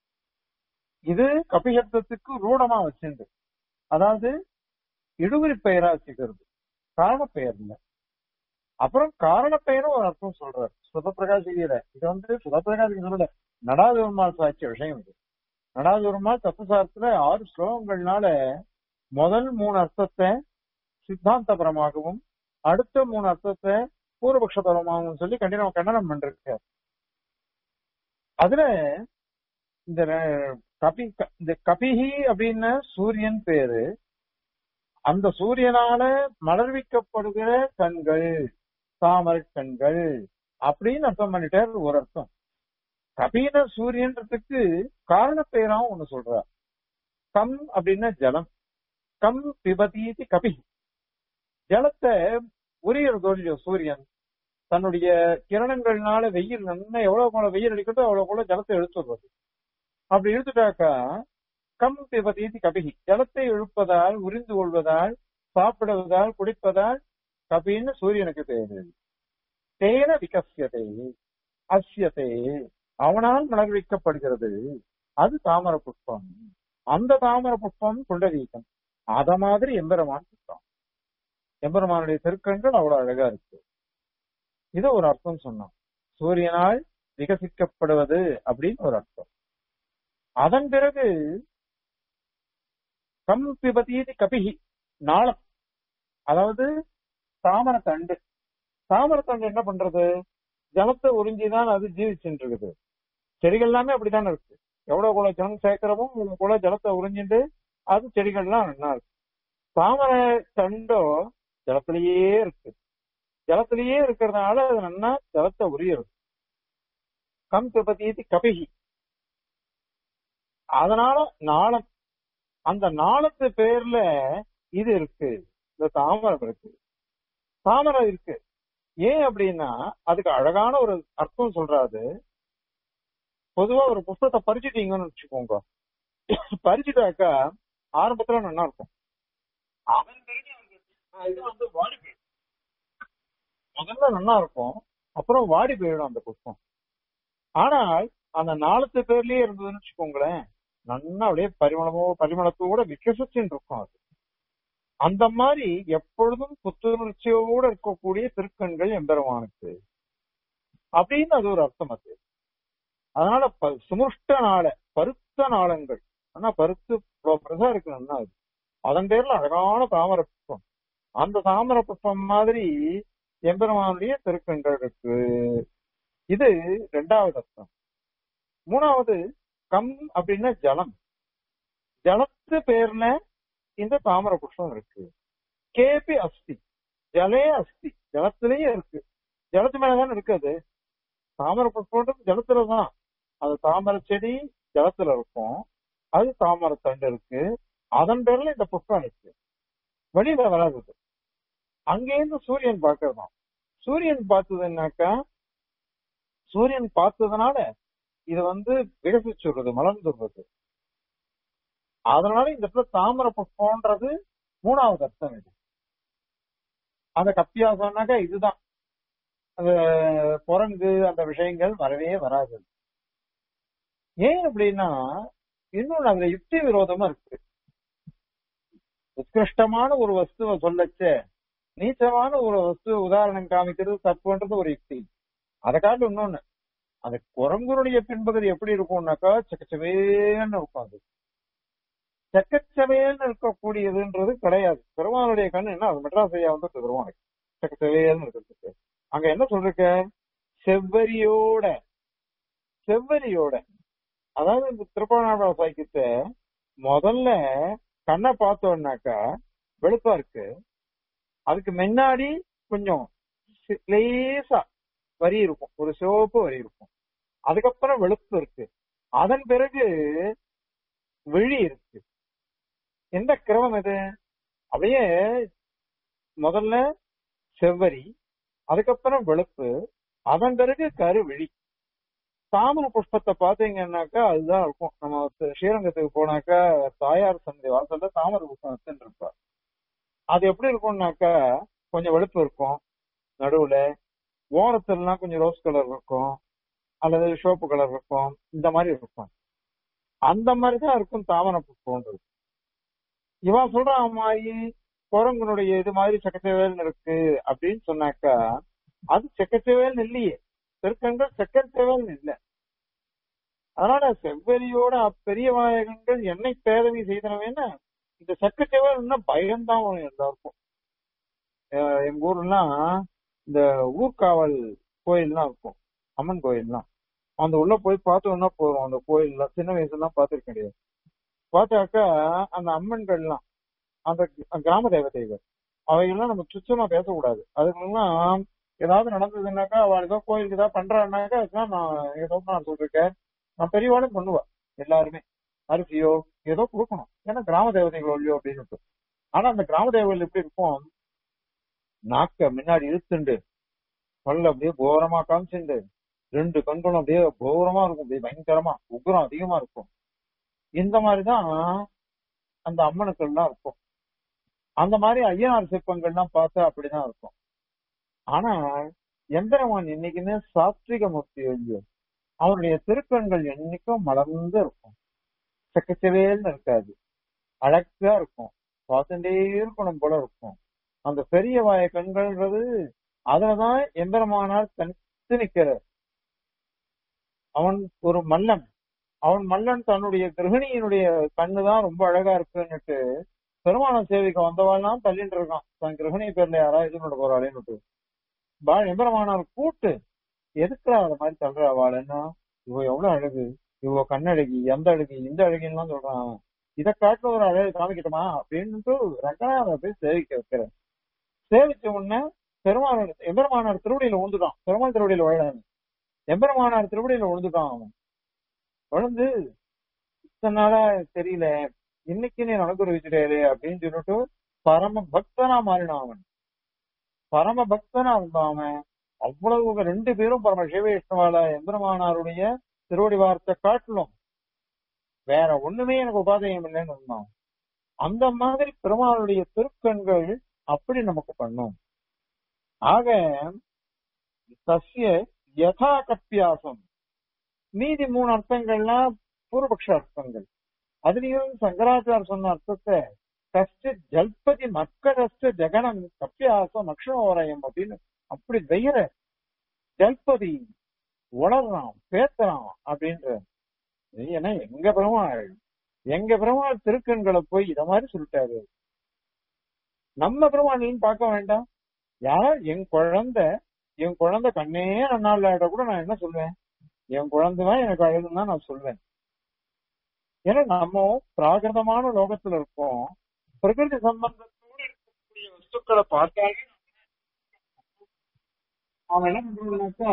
இது கபிசப்தத்துக்கு ரூடமா வச்சிருந்து அதாவது இடுகுறி பெயரா வச்சுக்கிறது காரண பெயர் இல்ல அப்புறம் காரண பெயரும் ஒரு அர்த்தம் சொல்றாரு சுதப்பிரகாசிகிற இது வந்து சுதப்பிரகாசிக்கு சொல்லல நடாதுருமால் சாட்சிய விஷயம் இது நடாதுருமால் தத்துவசாரத்துல ஆறு ஸ்லோகங்கள்னால முதல் மூணு அர்த்தத்தை சித்தாந்தபரமாகவும் அடுத்த மூணு அர்த்தத்தை பூர்வபக்ஷபரமாகவும் சொல்லி கண்டின கண்டனம் பண்றாரு அதுல இந்த ரெ- கபி க- இந்த கபிஹி அப்படின்னு சூரியன் பேரு அந்த சூரியனால மலர்விக்கப்படுகிற கண்கள் தாமரை கண்கள் அப்படின்னு அர்த்தம் பண்ணிட்டார் ஒரு அர்த்தம் கபீன சூரியன்றதுக்கு காரண பெயராவும் ஒண்ணு சொல்றார் கம் அப்படின்னா ஜலம் கம் பிபதீதி கபி ஜலத்தை உரியறதோ இல்லையோ சூரியன் தன்னுடைய கிரணங்கள்னால வெயில் நல்லா எவ்வளவு போல வெயில் அடிக்கிறதோ அவ்வளவு போல ஜலத்தை இழுத்துடுறது அப்படி இழுத்துட்டாக்கா கம் பிபதீதி கபிகி ஜலத்தை இழுப்பதால் உறிந்து கொள்வதால் சாப்பிடுவதால் குடிப்பதால் கபின்னு சூரியனுக்கு பேரு தேன விகசியதே அஸ்யதே அவனால் மலர்விக்கப்படுகிறது அது தாமர புஷ்பம் அந்த தாமர புஷ்பம் புண்டரீகம் அத மாதிரி எம்பெருமான் புஷ்பம் எம்பெருமானுடைய திருக்கண்கள் அவ்வளவு அழகா இருக்கு இது ஒரு அர்த்தம் சொன்னோம் சூரியனால் விகசிக்கப்படுவது அப்படின்னு ஒரு அர்த்தம் அதன் பிறகு கம் பிபதீதி கபிஹி நாளம் அதாவது தாமர தண்டு தாமர தண்டு என்ன பண்றது ஜலத்தை உறிஞ்சிதான் அது ஜீவிச்சுட்டு இருக்குது செடிகள் எல்லாமே அப்படித்தானே இருக்கு எவ்வளவு கூட ஜலம் சேர்க்கிறமோ அவ்வளவு கூட ஜலத்தை உறிஞ்சிட்டு அது செடிகள்லாம் நல்லா இருக்கு தாமரை தண்டோ ஜலத்திலேயே இருக்கு ஜலத்திலேயே இருக்கிறதுனால அது நல்லா ஜலத்தை உரியறது கம் பிபதீதி கபிஹி அதனால நாளம் அந்த நாளத்து பேர்ல இது இருக்கு இந்த தாமரம் இருக்கு தாமரை இருக்கு ஏன் அப்படின்னா அதுக்கு அழகான ஒரு அர்த்தம் சொல்றாரு பொதுவா ஒரு புஸ்தகத்தை பறிச்சுட்டீங்கன்னு வச்சுக்கோங்க பறிச்சுட்டாக்கா ஆரம்பத்துல நல்லா இருக்கும் அவன் பிறகு அந்த இது வந்து வாடி போயிடும். முதல்ல நல்லா இருக்கும் அப்புறம் வாடி போயிடும் அந்த புஷ்பம் ஆனால் அந்த நாலத்து பேர்லயே இருந்ததுன்னு வச்சுக்கோங்களேன் நல்லா அப்படியே பரிமளமோ பரிமளத்தோட விகசிச்சுட்டு இருக்கும் அது அந்த மாதிரி எப்பொழுதும் புத்துணர்ச்சியோட இருக்கக்கூடிய திருக்கண்கள் எம்பெருமானுக்கு அப்படின்னு அது ஒரு அர்த்தம் அது அதனால ப- சுமுஷ்ட நாள பருத்த நாளங்கள் ஆனா பருத்து பெருசா இருக்கணும்னா அது அதன் பேர்ல அழகான தாமர புஷ்பம் அந்த தாமர புஷ்பம் மாதிரி எம்பெருமானுடைய திருக்கண்கள் இருக்கு இது ரெண்டாவது அர்த்தம் மூணாவது கம் அப்படின்னா ஜலம் ஜலத்து பேர்ல இந்த தாமர புஷ்பம் இருக்கு கேபி அஸ்தி ஜலே அஸ்தி ஜலத்திலேயே இருக்கு ஜலத்து மேலதானே இருக்கு அது தாமரை புஷ்பம் ஜலத்துல தான் அது தாமரை செடி ஜலத்துல இருக்கும் அது தாமரை தண்டு இருக்கு அதன் பேர்ல இந்த புஷ்பம் இருக்கு வெளியில வராது இது. அங்கேருந்து சூரியன் பார்க்கறதாம் சூரியன் பார்த்ததுன்னாக்கா சூரியன் பார்த்ததுனால இது வந்து விகசிச்சுடுறது மலர்ந்துடுறது அதனால இந்த இடத்துல தாமரை புஷ்பம்ன்றது மூணாவது அர்த்தம் இது அந்த கப்பியாசம்னாக்கா இதுதான் அந்த குரங்கு அந்த விஷயங்கள் வரவே வராது ஏன் அப்படின்னா இன்னொன்னு அதுல யுக்தி விரோதமா இருக்கு உத்கிருஷ்டமான ஒரு வஸ்துவை சொல்லச்ச நீச்சமான ஒரு வஸ்து உதாரணம் காமிக்கிறது தப்புன்றது ஒரு யுக்தி அதை காட்டு இன்னொன்னு அந்த குரங்குடைய பின்பகுதி எப்படி இருக்கும்னாக்கா சக்கச்சவேன்னு இருக்கும் அது சக்கச்சவேன்னு இருக்கக்கூடியதுன்றது கிடையாது பெருமானுடைய கண் என்ன அது மெட்ராஸ் ஐயா வந்து பெருமானுக்கு சக்கச்சவேன்னு இருக்கிறதுக்கு அங்க என்ன சொல்லிருக்க செவ்வரியோட செவ்வரியோட அதாவது இந்த திருப்பநாட சாய்க்கிட்ட முதல்ல கண்ணை பார்த்தோம்னாக்கா வெளுப்பா இருக்கு அதுக்கு முன்னாடி கொஞ்சம் சி- லேசா வரி இருக்கும் ஒரு சிவப்பு வரி இருக்கும் அதுக்கப்புறம் வெளுப்பு இருக்கு அதன் பிறகு விழி இருக்கு எந்த கிரமம் இது அப்படியே முதல்ல செவ்வரி அதுக்கப்புறம் வெளுப்பு அதன் பிறகு கருவிழி தாமரை புஷ்பத்தை பாத்தீங்கன்னாக்கா அதுதான் இருக்கும் நம்ம த- ஸ்ரீரங்கத்துக்கு போனாக்கா தாயார் சந்தை வாசல்ல தாமரை புஷ்பம் வச்சுட்டு இருப்பார் அது எப்படி இருக்கும்னாக்கா கொஞ்சம் வெளுப்பு இருக்கும் நடுவுல ஓரத்துலலாம் கொஞ்சம் ரோஸ் கலர் இருக்கும் அல்லது சிவப்பு கலர் இருக்கும் இந்த மாதிரி இருக்கும் அந்த மாதிரி தான் இருக்கும் தாமரை புஷ்பம்ன்றது இவன் சொல்ற மாதிரி குரங்கனுடைய இது மாதிரி செக்கச்சவேல்னு இருக்கு அப்படின்னு சொன்னாக்கா அது செக்கச்சவேல்னு இல்லையே திருக்கண்கள் செக்கச்சவேல்னு இல்லை அதனால செவ்வரியோட அப்பெரிய வாயகங்கள் என்னை பேதவி செய்தனவேன்னா இந்த செக்கச்சவேல்னா பயம்தான் வரும் எல்லாருக்கும் அஹ் எங்க ஊர்லாம் இந்த ஊர்காவல் கோயில்லாம் இருக்கும் அம்மன் கோயில்லாம் அந்த உள்ள போய் பார்த்தோம்னா போறோம் அந்த கோயில்லாம் சின்ன வயசுலாம் பார்த்திருக்க கிடையாது பார்த்தாக்கா அந்த அம்மன்கள்லாம் அந்த கிராம தேவதைகள் அவைகள்லாம் நம்ம சுத்தமா பேசக்கூடாது அதுக்கெல்லாம் ஏதாவது நடந்ததுன்னாக்கா அவள் ஏதோ கோயிலுக்கு ஏதாவது பண்றான்னாக்கா அதுதான் நான் ஏதோ நான் சொல்லிருக்கேன் நான் பெரியவாளும் பண்ணுவேன் எல்லாருமே அரிசியோ ஏதோ கொடுக்கணும் ஏன்னா கிராம தேவதைகள் இல்லையோ அப்படின்னு ஆனா அந்த கிராம தேவதைகள் எப்படி இருக்கும் நாக்க முன்னாடி இழுத்துண்டு பல்ல அப்படியே கோரமா காமிச்சுண்டு ரெண்டு கண்களும் அப்படியே கோரமா இருக்கும் அப்படியே பயங்கரமா உக்ரம் அதிகமா இருக்கும் இந்த மாதிரிதான் அந்த அம்மனுக்கள்லாம் இருக்கும் அந்த மாதிரி ஐயனார் சிற்பங்கள்லாம் பார்த்தா அப்படிதான் இருக்கும் ஆனா எந்திரமான் என்னைக்குமே சாத்விக மூர்த்தி இல்லையோ அவருடைய திருக்கண்கள் என்னைக்கும் மலர்ந்து இருக்கும் செக்கச்சவேல்னு இருக்காது அழகா இருக்கும் பார்த்துட்டே இருக்கணும் போல இருக்கும் அந்த பெரிய வாய கண்கள்ன்றது அதுலதான் எம்பெருமானார் தனித்து நிக்கிறார் அவன் ஒரு மல்லன் அவன் மல்லன் தன்னுடைய கிரகிணியினுடைய கண்ணுதான் ரொம்ப அழகா இருக்குன்னுட்டு பெருமான சேவைக்கு வந்தவாள்லாம் தள்ளிட்டு இருக்கான் தன் கிரகிணி பேர்ல யாராவது இது போறாளேன்னு பா எம்பெருமானார் கூட்டு எதுக்குறா அது மாதிரி தள்ளுற அவளுன்னா இவ எவ்வளவு அழகு இவ கண்ணழகி எந்த அழகி இந்த அழகின்லாம் சொல்றான் இதை காட்டுல ஒரு அழகு காமிக்கட்டுமா அப்படின்ட்டு ரங்கநாத போய் சேவிக்க வைக்கிறேன் சேவிச்ச உடனே பெருமானார் எம்பெருமானார் திருவடியில விழுந்துட்டான் பெருமாள் திருவடியில விழான்னு எம்பெருமானார் திருவடியில விழுந்துட்டான் அவன் விழுந்து இத்தனை நாளா தெரியல இன்னைக்கு நீ அனுகிரகிச்சிட்டே அப்படின்னு சொல்லிட்டு பரம பக்தனா மாறினான் அவன் பரம பக்தனா இருந்தான் அவன் அவ்வளவு ரெண்டு பேரும் பரம சிவவிஷ்ணுவால எம்பெருமானாருடைய திருவடி வார்த்தை காட்டிலும் வேற ஒண்ணுமே எனக்கு உபாதையம் இல்லைன்னு இருந்தான் அந்த மாதிரி பெருமாளுடைய திருக்கண்கள் அப்படி நமக்கு பண்ணும் ஆக தஸ்ய யதா கப்பியாசம் மீதி மூணு அர்த்தங்கள்லாம் பூர்வபக்ஷ அர்த்தங்கள் அதுலயும் சங்கராச்சார் சொன்ன அர்த்தத்தை கஷ்ட ஜல்பதி மக்கரஸ்ட ஜெகனம் கப்பியாசம் அக்ஷணோரயம் அப்படின்னு அப்படி வெயிற ஜல்பதி உணர்றான் பேத்துறான் அப்படின்ற ஏன்னா எங்க பெருமாள் எங்க பெருமாள் திருக்கண்களை போய் இத மாதிரி சொல்லிட்டாரு நம்ம பெருமாளையும் பார்க்க வேண்டாம் யார் என் குழந்தை என் குழந்தை கண்ணே அண்ணாள்ட கூட நான் என்ன சொல்வேன் என் குழந்தைதான் எனக்கு அழகுன்னு தான் நான் சொல்வேன் ஏன்னா நம்ம பிராகிருதமான லோகத்துல இருக்கோம் பிரகிருதி சம்பந்தத்தோடு இருக்கக்கூடிய வஸ்துக்களை பார்த்தாலே அவன் என்ன பண்றான்னாக்கா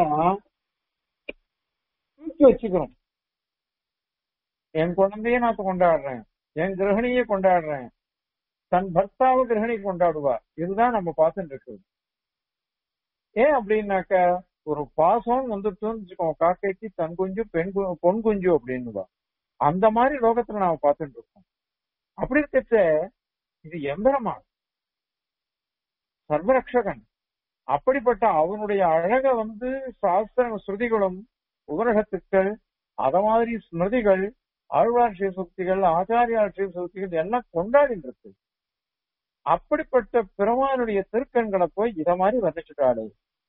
தூக்கி வச்சுக்கிறோம் என் குழந்தைய நான் கொண்டாடுறேன் என் கிரகணியை கொண்டாடுறேன் தன் பர்த்தாவை கிரகணி கொண்டாடுவா இதுதான் நம்ம பார்த்துட்டு இருக்கிறது ஏன் அப்படின்னாக்க ஒரு பாசம் வந்துட்டுன்னு வச்சுக்கோங்க காக்கைக்கு தன் குஞ்சு பெண் கு- பொன் குஞ்சு அப்படின்னுவா அந்த மாதிரி லோகத்துல நாம பார்த்துட்டு இருக்கோம் அப்படி இருக்கச்ச இது எம்பெருமான் சர்வரக்ஷகன் அப்படிப்பட்ட அவனுடைய அழக வந்து சாஸ்திர ஸ்ருதிகளும் உபரகத்துக்கள் அத மாதிரி ஸ்மிருதிகள் ஆழ்வார் ஸ்ரீசுக்திகள் ஆச்சாரியார் ஸ்ரீசுக்திகள் எல்லாம் கொண்டாடிட்டு இருக்கு அப்படிப்பட்ட பெருமானுடைய திருக்கண்களை போய் இத மாதிரி வர்ணிச்சுட்டாளே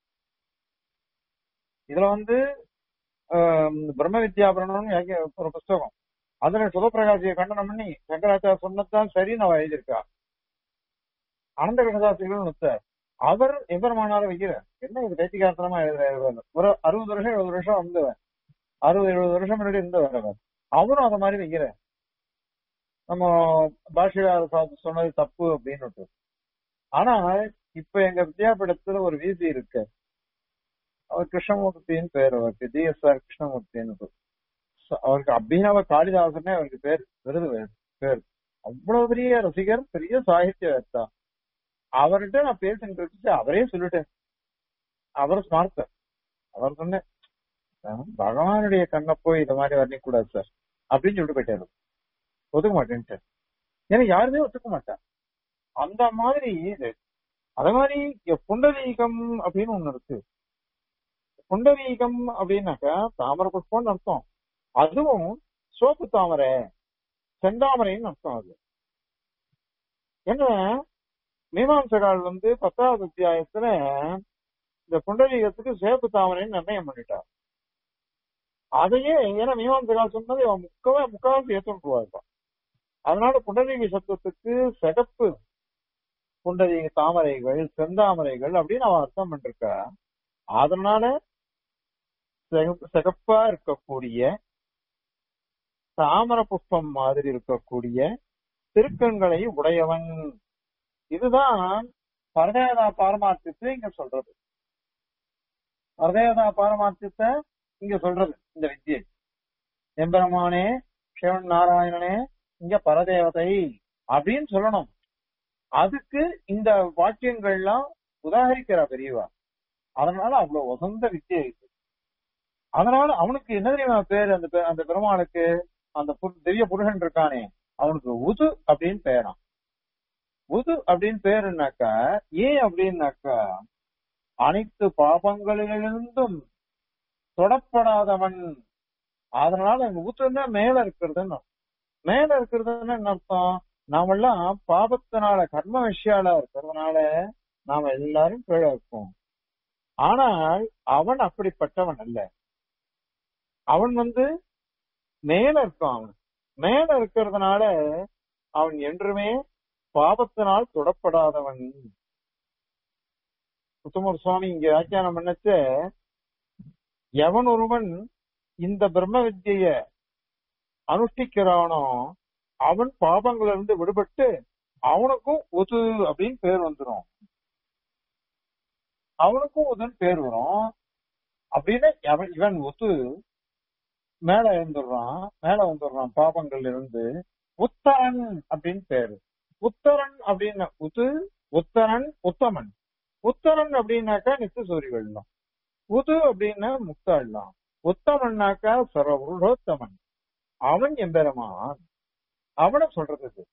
இதுல வந்து ஆஹ், பிரம்ம வித்யாபரணம் ஒரு புஸ்தகம் அதுல சுதப்பிரகாசியை கண்டனம் பண்ணி சங்கராச்சார சொன்னதான் சரி நான் எழுதியிருக்கா அனந்த கணதாசிகள் நுத்தார் அவர் எம்பெருமானார வைக்கிறார் என்ன இது கைத்திகாரத்தனமா எழுதுறாரு ஒரு அறுபது வருஷம் எழுபது வருஷம் வந்தவர் அறுபது எழுபது வருஷம் முன்னாடி இருந்தவர் அவர் அவரும் அத மாதிரி வைக்கிறார் நம்ம பாஷையார் சாஸ்திரம் சொன்னது தப்பு அப்படின்னு ஆனா இப்ப எங்க வித்யாபீடத்துல ஒரு வீதி இருக்கு அவர் கிருஷ்ணமூர்த்தின்னு பேர் அவருக்கு டிஎஸ்ஆர் கிருஷ்ணமூர்த்தின்னு பேர். So, அவருக்கு அபிநவ காளிதாசனே அவருக்கு பேர் விருது வே- பேர் அவ்வளவு பெரிய ரசிகர் பெரிய சாகித்யவேத்தா அவர்கிட்ட நான் பேசிட்டு இருந்துச்சு அவரே சொல்லிட்டேன் அவர் ஸ்மார்த்தர் அவர் சொன்னேன் "அஹ், பகவானுடைய கண்ணை போய் இந்த மாதிரி வர்ணிக்க கூடாது சார் அப்படின்னு சொல்லிட்டு போயிட்டாரு ஒத்துக்க மாட்டேன்ட்டு ஏன்னா யாருமே ஒத்துக்க மாட்டா அந்த மாதிரி இது அதே மாதிரி இங்க புண்டரீகம் அப்படின்னு ஒண்ணு இருக்கு புண்டரீகம் அப்படின்னாக்கா தாமரை புஷ்பம்னு அர்த்தம் அதுவும் சோப்பு தாமரை செந்தாமரைன்னு அர்த்தம் அது என்ன மீமாம்சகால் வந்து பத்தாவது அத்தியாயத்துல இந்த புண்டரீகத்துக்கு சேப்பு தாமரைன்னு நிர்ணயம் பண்ணிட்டார் அதையே ஏன்னா மீமாம்சகால் சொன்னது அவன் முக்கவே முக்காவாசி ஏற்றுருவாருப்பான் அதனால புண்டரீக சத்துவத்துக்கு சிகப்பு புண்டரீக தாமரைகள் செந்தாமரைகள் அப்படின்னு அவன் அர்த்தம் பண்ணிருக்கா அதனால சிகப்பு- சிகப்பா இருக்கக்கூடிய தாமர புஷ்பம் மாதிரி இருக்கக்கூடிய திருக்கண்களை உடையவன் இதுதான் பரதேதா பாரமார்த்தத்தை இங்க சொல்றது பரதேதா பாரமார்த்தத்தை இங்க சொல்றது இந்த வித்தியை எம்பெருமானே சிவன் நாராயணனே இங்க பரதேவதை அப்படின்னு சொல்லணும் அதுக்கு இந்த வாக்கியங்கள்லாம் உதாகரிக்கிறா பெரியவா அதனால அவ்வளவு வசந்த வித்தியை இருக்கு அதனால அவனுக்கு என்ன தெரியுமா பேரு அந்த பெ- அந்த பெருமாளுக்கு அந்த புரு- திவ்ய புருஷன் இருக்கானே அவனுக்கு உது அப்படின்னு பேரான் உது அப்படின்னு பேருனாக்கா ஏன் அப்படின்னாக்கா அனைத்து பாபங்களிலிருந்தும் தொடப்படாதவன் அதனால அந்த உத்துன்னா மேல இருக்கிறதுன்னு அர்த்தம். மேல இருக்கிறதுன்னு என்ன அர்த்தம் நாமெல்லாம் பாபத்தினால கர்ம விஷயால இருக்கிறதுனால நாம எல்லாரும் கீழே இருக்கோம் ஆனால் அவன் அப்படிப்பட்டவன் அல்ல அவன் வந்து மேல இருக்கான் அவன் மேல இருக்கிறதுனால அவன் என்றுமே பாபத்தினால் தொடப்படாதவன் உத்தமர் சுவாமி இங்க வியாக்கியானம் பண்ணச்ச எவன் ஒருவன் இந்த பிரம்ம வித்திய அனுஷ்டிக்கிறானோ அவன் பாபங்கள்ல இருந்து விடுபட்டு அவனுக்கும் உது அப்படின்னு பேர் வந்துரும் அவனுக்கும் உதுன்னு பேர் வரும் அப்படின்னு அவன் இவன் ஒத்து மேல இருந்துடுறான் மேல வந்துடுறான் பாபங்கள்ல இருந்து உத்தரன் அப்படின்னு பேரு உத்தரன் அப்படின்னு உத்து உத்தரன் உத்தமன் உத்தரன் அப்படின்னாக்கா நித்திய சூரியகள் தான் உது அப்படின்னா முக்தாள் தான் உத்தமன்னாக்கா சர்வபுருஷோத்தமன் அவன் எம்பெருமான் அவனை சொல்றது இது.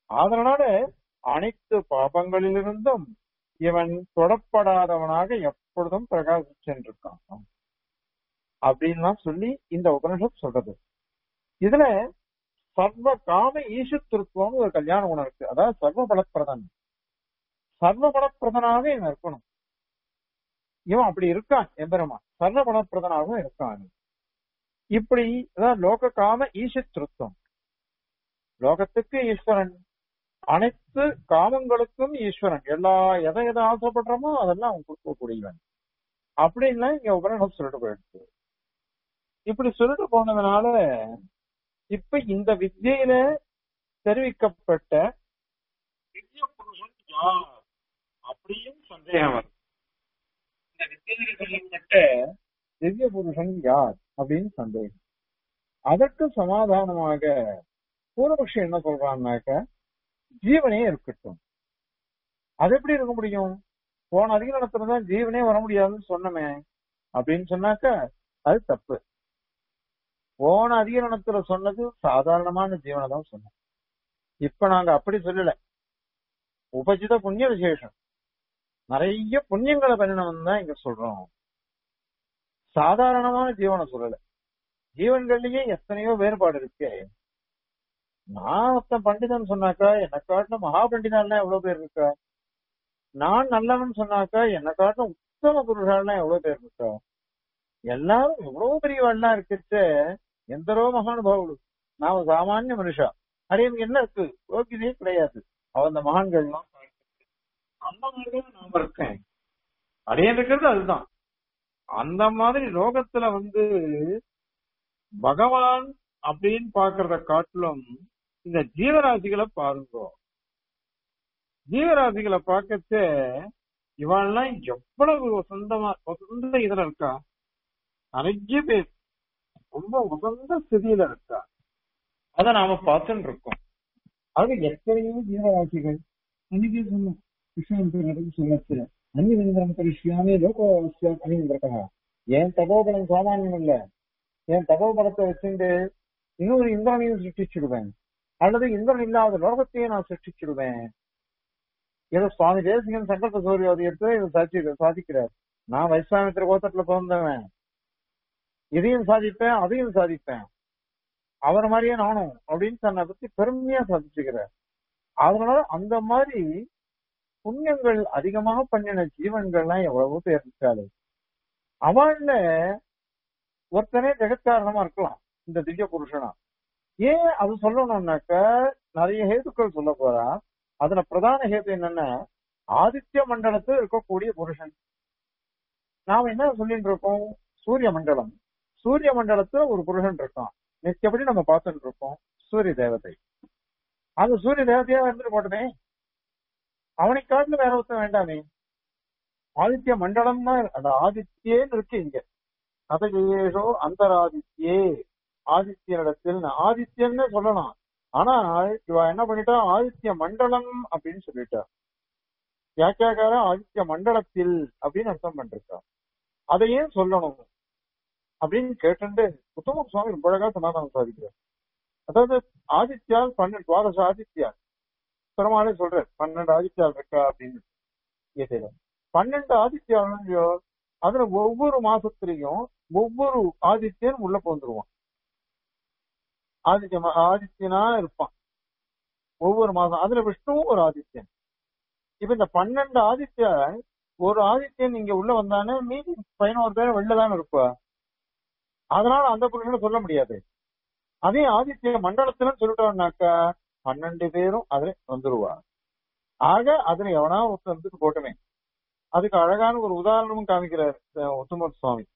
அதனால அனைத்து பாபங்களிலிருந்தும் இவன் தொடப்படாதவனாக எப்பொழுதும் பிரகாசிச்சுட்டு இருக்கான் அப்படின்லாம் சொல்லி இந்த உபனிஷத் சொல்றது இதுல சர்வ காம ஈசுத்திருத்துவம் ஒரு கல்யாண குணம் இருக்கு அதாவது சர்வ பலப்பிரதன் சர்வ பலப்பிரதனாக இவன் இருக்கணும் இவன் அப்படி இருக்கான் எம்பெருமான் சர்வ பலப்பிரதனாகவும் இருக்கான் இப்படி அதாவது லோக காம ஈசுத்திருத்தம் லோகத்துக்கு ஈஸ்வரன் அனைத்து காமங்களுக்கும் ஈஸ்வரன் எல்லா எதை எதை ஆசைப்படுறோமோ அதெல்லாம் அவன் கொடுக்கக்கூடியவன் அப்படின்லாம் இங்க உபரணம் சொல்லிட்டு போயிடுச்சு இப்படி சொல்லிட்டு போனதுனால இப்ப இந்த வித்தியில தெரிவிக்கப்பட்ட திவ்ய புருஷன் யார் அப்படியும் சந்தேகம் வருது இந்த வித்தியில சொல்லப்பட்ட திவ்ய புருஷன் யார் அப்படின்னு சந்தேகம் அதற்கு சமாதானமாக பூர்வபக்ஷி என்ன சொல்றான்னாக்க ஜீவனே இருக்கட்டும் அது எப்படி இருக்க முடியும் போன அதிகாரத்துலதான் ஜீவனே வர முடியாதுன்னு சொன்னமே அப்படின்னு சொன்னாக்க அது தப்பு போன அதிகரணத்துல சொன்னது சாதாரணமான ஜீவனை தான் சொன்னோம் இப்ப நாங்க அப்படி சொல்லல உபஜித புண்ணிய விசேஷம் நிறைய புண்ணியங்களை பண்ணினவன் தான் இங்க சொல்றோம் சாதாரணமான ஜீவனை சொல்லல ஜீவன்கள்லயே எத்தனையோ வேறுபாடு இருக்கு நான் ஒருத்தன் பண்டிதன் சொன்னாக்கா என்ன காட்டின மகா பண்டிதான்லாம் எவ்வளவு பேர் இருக்கா நான் நல்லவன் சொன்னாக்கா என்ன காட்டின உத்தம புருஷாலாம் எவ்வளவு பேர் இருக்கா எல்லாரும் எவ்வளவு பெரியவாள்லாம் இருக்கிறச்ச எந்தரோ மகானுபாவுடு நாம சாமானிய மனுஷா அடையனுக்கு என்ன இருக்கு யோகியதே கிடையாது அவ அந்த மகான்கள்லாம் அந்த மாதிரிதான் நாம இருக்கேன் அடையன் இருக்கிறது அதுதான் அந்த மாதிரி லோகத்துல வந்து பகவான் அப்படின்னு பாக்குறத காட்டிலும் இந்த ஜீவராசிகளை பாருங்க ஜீவராசிகளை பார்க்கச்ச இவன்லாம் எவ்வளவு சொந்தமா சொந்த இதுல இருக்கா நிறைய பேர் ரொம்ப உகந்த ஸ்திதியில இருக்கா அத நாம பார்த்துட்டு இருக்கோம் அது எத்தனையோ ஜீவராசிகள் அன்னைக்கு சொன்னோம் கிருஷ்ணன் சொல்லச்சு அந்நியந்திரம் கரிஷ்யாமே லோகோஸ்ய அணிந்திருக்கா ஏன் தபோபலம் சாமானியம் இல்ல என் தபோபலத்தை வச்சுட்டு இன்னொரு இந்திரனையும் சிருஷ்டிச்சிடுவேன் அல்லது இந்திரன் இல்லாத லோகத்தையே நான் சிருஷ்டிச்சிடுவேன் ஏதோ சுவாமி தேசிகன் சங்கல்ப சூரியோதயத்தை இதை சாட்சி சாதிக்கிறார் நான் வைஸ்வாமித்திர கோத்தத்துல பிறந்தவன் இதையும் சாதிப்பேன் அதையும் சாதிப்பேன் அவரை மாதிரியே நானும் அப்படின்னு தன்னை பத்தி பெருமையா சாதிச்சுக்கிறார் அதனால அந்த மாதிரி புண்ணியங்கள் அதிகமாக பண்ணின ஜீவன்கள்லாம் எவ்வளவோ பேர் இருக்காது அவன்ல ஒருத்தனே ஜெகத்காரணமா இருக்கலாம் இந்த திவ்ய புருஷனா ஏன் அது சொல்லணும்னாக்க நிறைய ஹேதுக்கள் சொல்ல போறா அதுல பிரதான ஹேது என்னன்னா ஆதித்ய மண்டலத்தில் இருக்கக்கூடிய புருஷன் நாம என்ன சொல்லிட்டு இருக்கோம் சூரிய மண்டலம் சூரிய மண்டலத்துல ஒரு புருஷன் இருக்கான் நிச்சயப்படி நம்ம பார்த்துட்டு இருக்கோம் சூரிய தேவதை அந்த சூரிய தேவதையா இருந்துட்டு போட்டமே அவனை காட்டிலும் வேற ஒருத்தன் வேண்டாமே ஆதித்ய மண்டலம் தான் அந்த ஆதித்யேன்னு இருக்கு இங்க அதகேஷோ அந்தராதித்யே ஆதித்யனிடத்தில் ஆதித்யன்னு சொல்லலாம் ஆனா இவ என்ன பண்ணிட்டா ஆதித்ய மண்டலம் அப்படின்னு சொல்லிட்டா வியாக்கியாக்கார ஆதித்ய மண்டலத்தில் அப்படின்னு அர்த்தம் பண்ணிருக்கா அதை ஏன் சொல்லணும் அப்படின்னு கேட்டு உத்தம சுவாமி ரொம்ப அழகா சமாதானம் சாதிக்கிறார் அதாவது ஆதித்யால் பன்னெண்டு துவாதச ஆதித்யா பெருமாளே சொல்ற பன்னெண்டு ஆதித்யால் இருக்கா அப்படின்னு கீதையில பன்னெண்டு ஆதித்யாலையோ அதுல ஒவ்வொரு மாசத்திலையும் ஒவ்வொரு ஆதித்யன் உள்ள போந்துருவான் ஆதித்ய ஆதித்யனா இருப்பான் ஒவ்வொரு மாசம் அதுல விஷ்ணுவும் ஒரு ஆதித்யன் இப்ப இந்த பன்னெண்டு ஆதித்ய ஒரு ஆதித்யன் இங்க உள்ள வந்தானே மீதி பதினோரு பேர் வெளில தானே இருப்பா அதனால அந்த புருஷனை சொல்ல முடியாது அதே ஆதித்ய மண்டலத்துல சொல்லிட்டோம்னாக்கா பன்னெண்டு பேரும் அதுல வந்துருவா ஆக அதுல எவனா ஒருத்தர் வந்துட்டு போட்டுமே அதுக்கு அழகான ஒரு உதாரணமும் காமிக்கிறார் உத்தமர் சுவாமி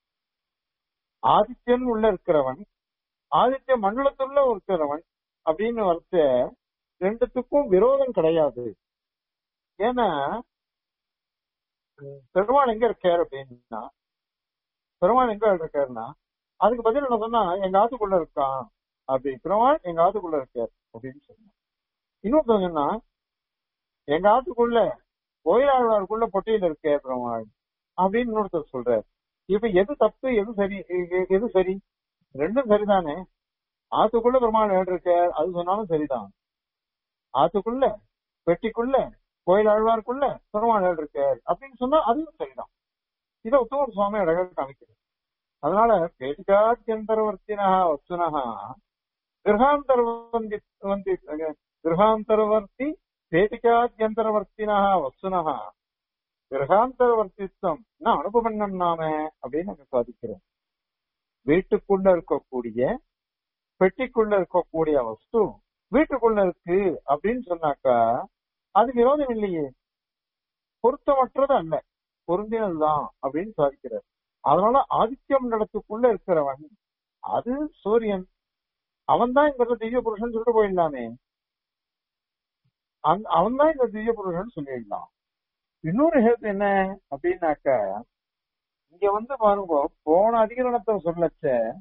ஆதித்யன் உள்ள இருக்கிறவன் ஆதித்ய மண்டலத்துள்ள இருக்கிறவன் அப்படின்னு வரைச்ச ரெண்டுத்துக்கும் விரோதம் கிடையாது ஏன்னா பெருமாள் எங்க இருக்காரு அப்படின்னா பெருமாள் எங்க இருக்காருன்னா அதுக்கு பதில் என்ன சொன்னா எங்க ஆத்துக்குள்ள இருக்கான் அப்படி பெருமாள் எங்க ஆத்துக்குள்ள இருக்காரு அப்படின்னு சொன்னான் இன்னொருத்தவங்க என்ன எங்க ஆத்துக்குள்ள கோயிலாழ்வாருக்குள்ள பொட்டியில இருக்கே பெருமாள் அப்படின்னு இன்னொருத்தர் சொல்றாரு இப்ப எது தப்பு எது சரி எது சரி ரெண்டும் சரிதானே ஆத்துக்குள்ள பெருமாள் இருக்க அது சொன்னாலும் சரிதான் ஆத்துக்குள்ள பெட்டிக்குள்ள கோயில் ஆழ்வாருக்குள்ள பெருமாள் இருக்க அப்படின்னு சொன்னா அதுவும் சரிதான் இதை உத்தமர் சுவாமி அழகா காமிக்கிறது அதனால பேட்டிகாத்தியந்தரவர்த்தினா வஸ்துனா கிரகாந்தரவந்தி வந்தி கிரகாந்தரவர்த்தி பேட்டிகாத்தியந்தரவர்த்தினா வஸ்துனா கிரகாந்தரவர்த்தித்வம் நான் அனுபவண்ணம் நாம அப்படின்னு நாங்க சாதிக்கிறோம் வீட்டுக்குள்ள இருக்கக்கூடிய பெட்டிக்குள்ள இருக்கக்கூடிய வஸ்து வீட்டுக்குள்ள இருக்கு அப்படின்னு சொன்னாக்கா அது விரோதம் இல்லையே பொருத்தமற்றது அல்ல பொருந்தினதுதான் அப்படின்னு சாதிக்கிறார் அதனால ஆதித்யம் நடத்துக்குள்ள இருக்கிறவன் அது சூரியன் அவன் தான் இந்த திவ்ய புருஷன் சொல்லிட்டு போயிடலாமே அவன் தான் இந்த திவ்ய புருஷன் சொல்லிடலாம் இன்னொரு ஹேத்து என்ன அப்படின்னாக்க இங்க வந்து பாருங்க போன அதிகரணத்தை சொல்லச்ச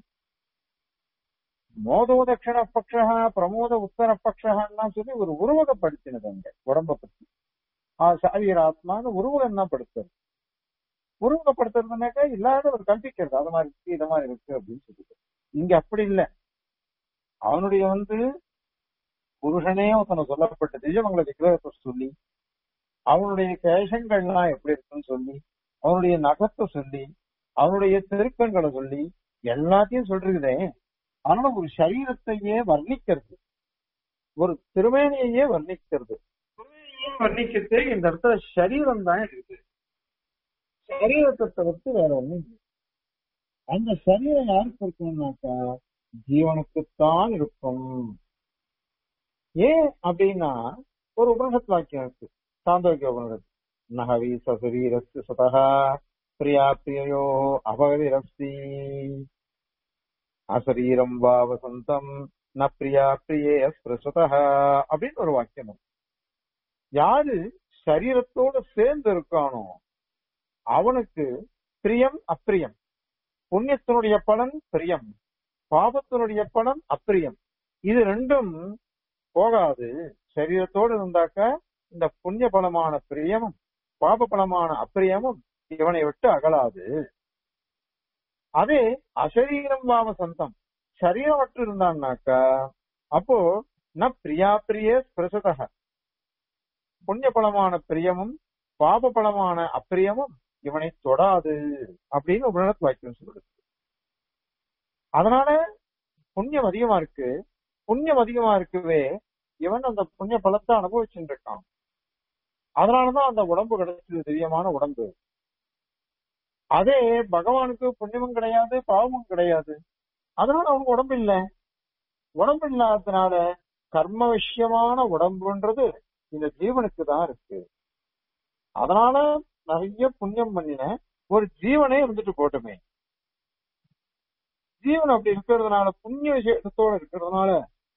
மோதோ தட்சிண பட்சா பிரமோத உத்தர பட்சா சொல்லி ஒரு உருவகப்படுத்தினது அங்க உடம்ப பத்தி சரீராத்மான்னு உருவகம் தான் படுத்துறது உருவகப்படுத்துறதுனாக்கா இல்லாத ஒரு கல்பிக்கிறது அது மாதிரி இருக்கு இது மாதிரி இருக்கு அப்படின்னு சொல்லிட்டு இங்க அப்படி இல்லை அவனுடைய வந்து புருஷனே ஒருத்தனை சொல்லப்பட்ட திவ்யமங்கள விக்கிரகத்தை சொல்லி அவனுடைய கேசங்கள்லாம் எப்படி இருக்குன்னு சொல்லி அவனுடைய நகத்தை சொல்லி அவனுடைய திருக்கண்களை சொல்லி எல்லாத்தையும் சொல்றதே அதனால ஒரு சரீரத்தையே வர்ணிக்கிறது ஒரு திருமேனியையே வர்ணிக்கிறது வர்ணிக்கிறது இந்த இடத்துல சரீரம் தான் இருக்கு சரீரத்தை தவிர்த்து வேற ஒண்ணும் இல்லை அந்த சரீரம் யாருக்கு இருக்கணும்னாக்கா ஜீவனுக்குத்தான் இருக்கும் ஏன் அப்படின்னா ஒரு உபனிஷத் வாக்கியம் இருக்கு சாந்தோக்கிய உபனிஷத் நகவி சசரீரஸ்து சதா பிரியா பிரியோ அபகதிரஸ்தி அசரீரம் வா வசந்தம் ந பிரியா பிரியே ஸ்பிருசதா அப்படின்னு ஒரு வாக்கியம் இருக்கு யாரு சரீரத்தோட சேர்ந்து இருக்கானோ அவனுக்கு பிரியம் அப்பிரியம் புண்ணியத்தினுடைய பலன் பிரியம் பாபத்தினுடைய பலன் அப்பிரியம் இது ரெண்டும் போகாது சரீரத்தோடு இருந்தாக்க இந்த புண்ணிய பலமான பிரியமும் பாப பலமான அப்பிரியமும் இவனை விட்டு அகலாது அதே அசரீரம் பாவ சந்தம் சரீரமற்று இருந்தான்னாக்கா அப்போ ந பிரியா பிரியே ஸ்பிரசதக புண்ணிய பலமான பிரியமும் பாப பலமான அப்பிரியமும் இவனை தொடாது அப்படின்னு உபநத் வாக்கியம் சொல்லுது அதனால புண்ணியம் அதிகமா இருக்கு புண்ணியம் அதிகமா இருக்கவே இவன் அந்த புண்ணிய பலத்தை அனுபவிச்சுட்டு இருக்கான் அதனாலதான் அந்த உடம்பு கிடைச்சது திவ்யமான உடம்பு அதே பகவானுக்கு புண்ணியமும் கிடையாது பாவமும் கிடையாது அதனால அவனுக்கு உடம்பு இல்லை உடம்பு இல்லாததுனால கர்ம விஷயமான உடம்புன்றது இந்த ஜீவனுக்கு தான் இருக்கு அதனால நிறைய புண்ணியம் பண்ணின ஒரு ஜீவனே இருந்துட்டு போட்டுமே ஜீவன் அப்படி இருக்கிறதுனால புண்ணிய விசேஷத்தோட இருக்கிறதுனால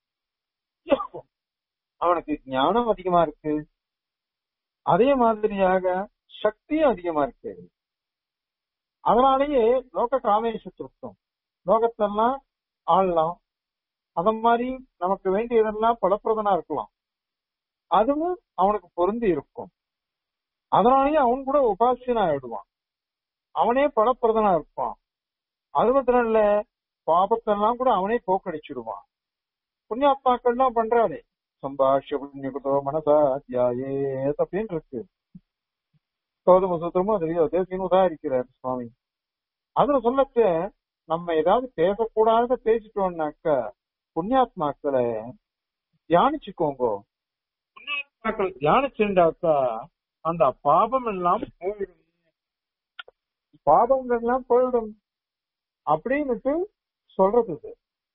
அவனுக்கு ஞானம் அதிகமா இருக்கு அதே மாதிரியாக சக்தியும் அதிகமா இருக்கு அதனாலேயே லோக காமேஷ திருப்தம் லோகத்தெல்லாம் ஆளலாம் அத மாதிரி நமக்கு வேண்டியதெல்லாம் பலப்பிரதனா இருக்கலாம் அதுவும் அவனுக்கு பொருந்தி இருக்கும் அதனாலேயே அவன் கூட உபாசியனா ஆயிடுவான் அவனே பலப்பிரதனா இருப்பான் அது மாத்திரம் இல்ல பாபத்தெல்லாம் கூட அவனே போக்கடிச்சிடுவான் புண்ணியாத்மாக்கள்லாம் பண்றாளே சம்பாஷ்ய புண்ணியகுதோ மனசா தியாயே அப்படின்னு இருக்கு கௌதம சூத்திரமும் அது தேசியம் உதாரிக்கிறார் சுவாமி அதுல சொல்லச்ச நம்ம ஏதாவது பேசக்கூடாத பேசிட்டோம்னாக்க புண்ணியாத்மாக்களை தியானிச்சுக்கோங்க புண்ணியாத்மாக்கள் தியானிச்சுண்டாக்கா அந்த பாபம் எல்லாம் போயிடும் பாபங்கள் எல்லாம் போயிடும் அப்படின்னுட்டு சொல்றது இது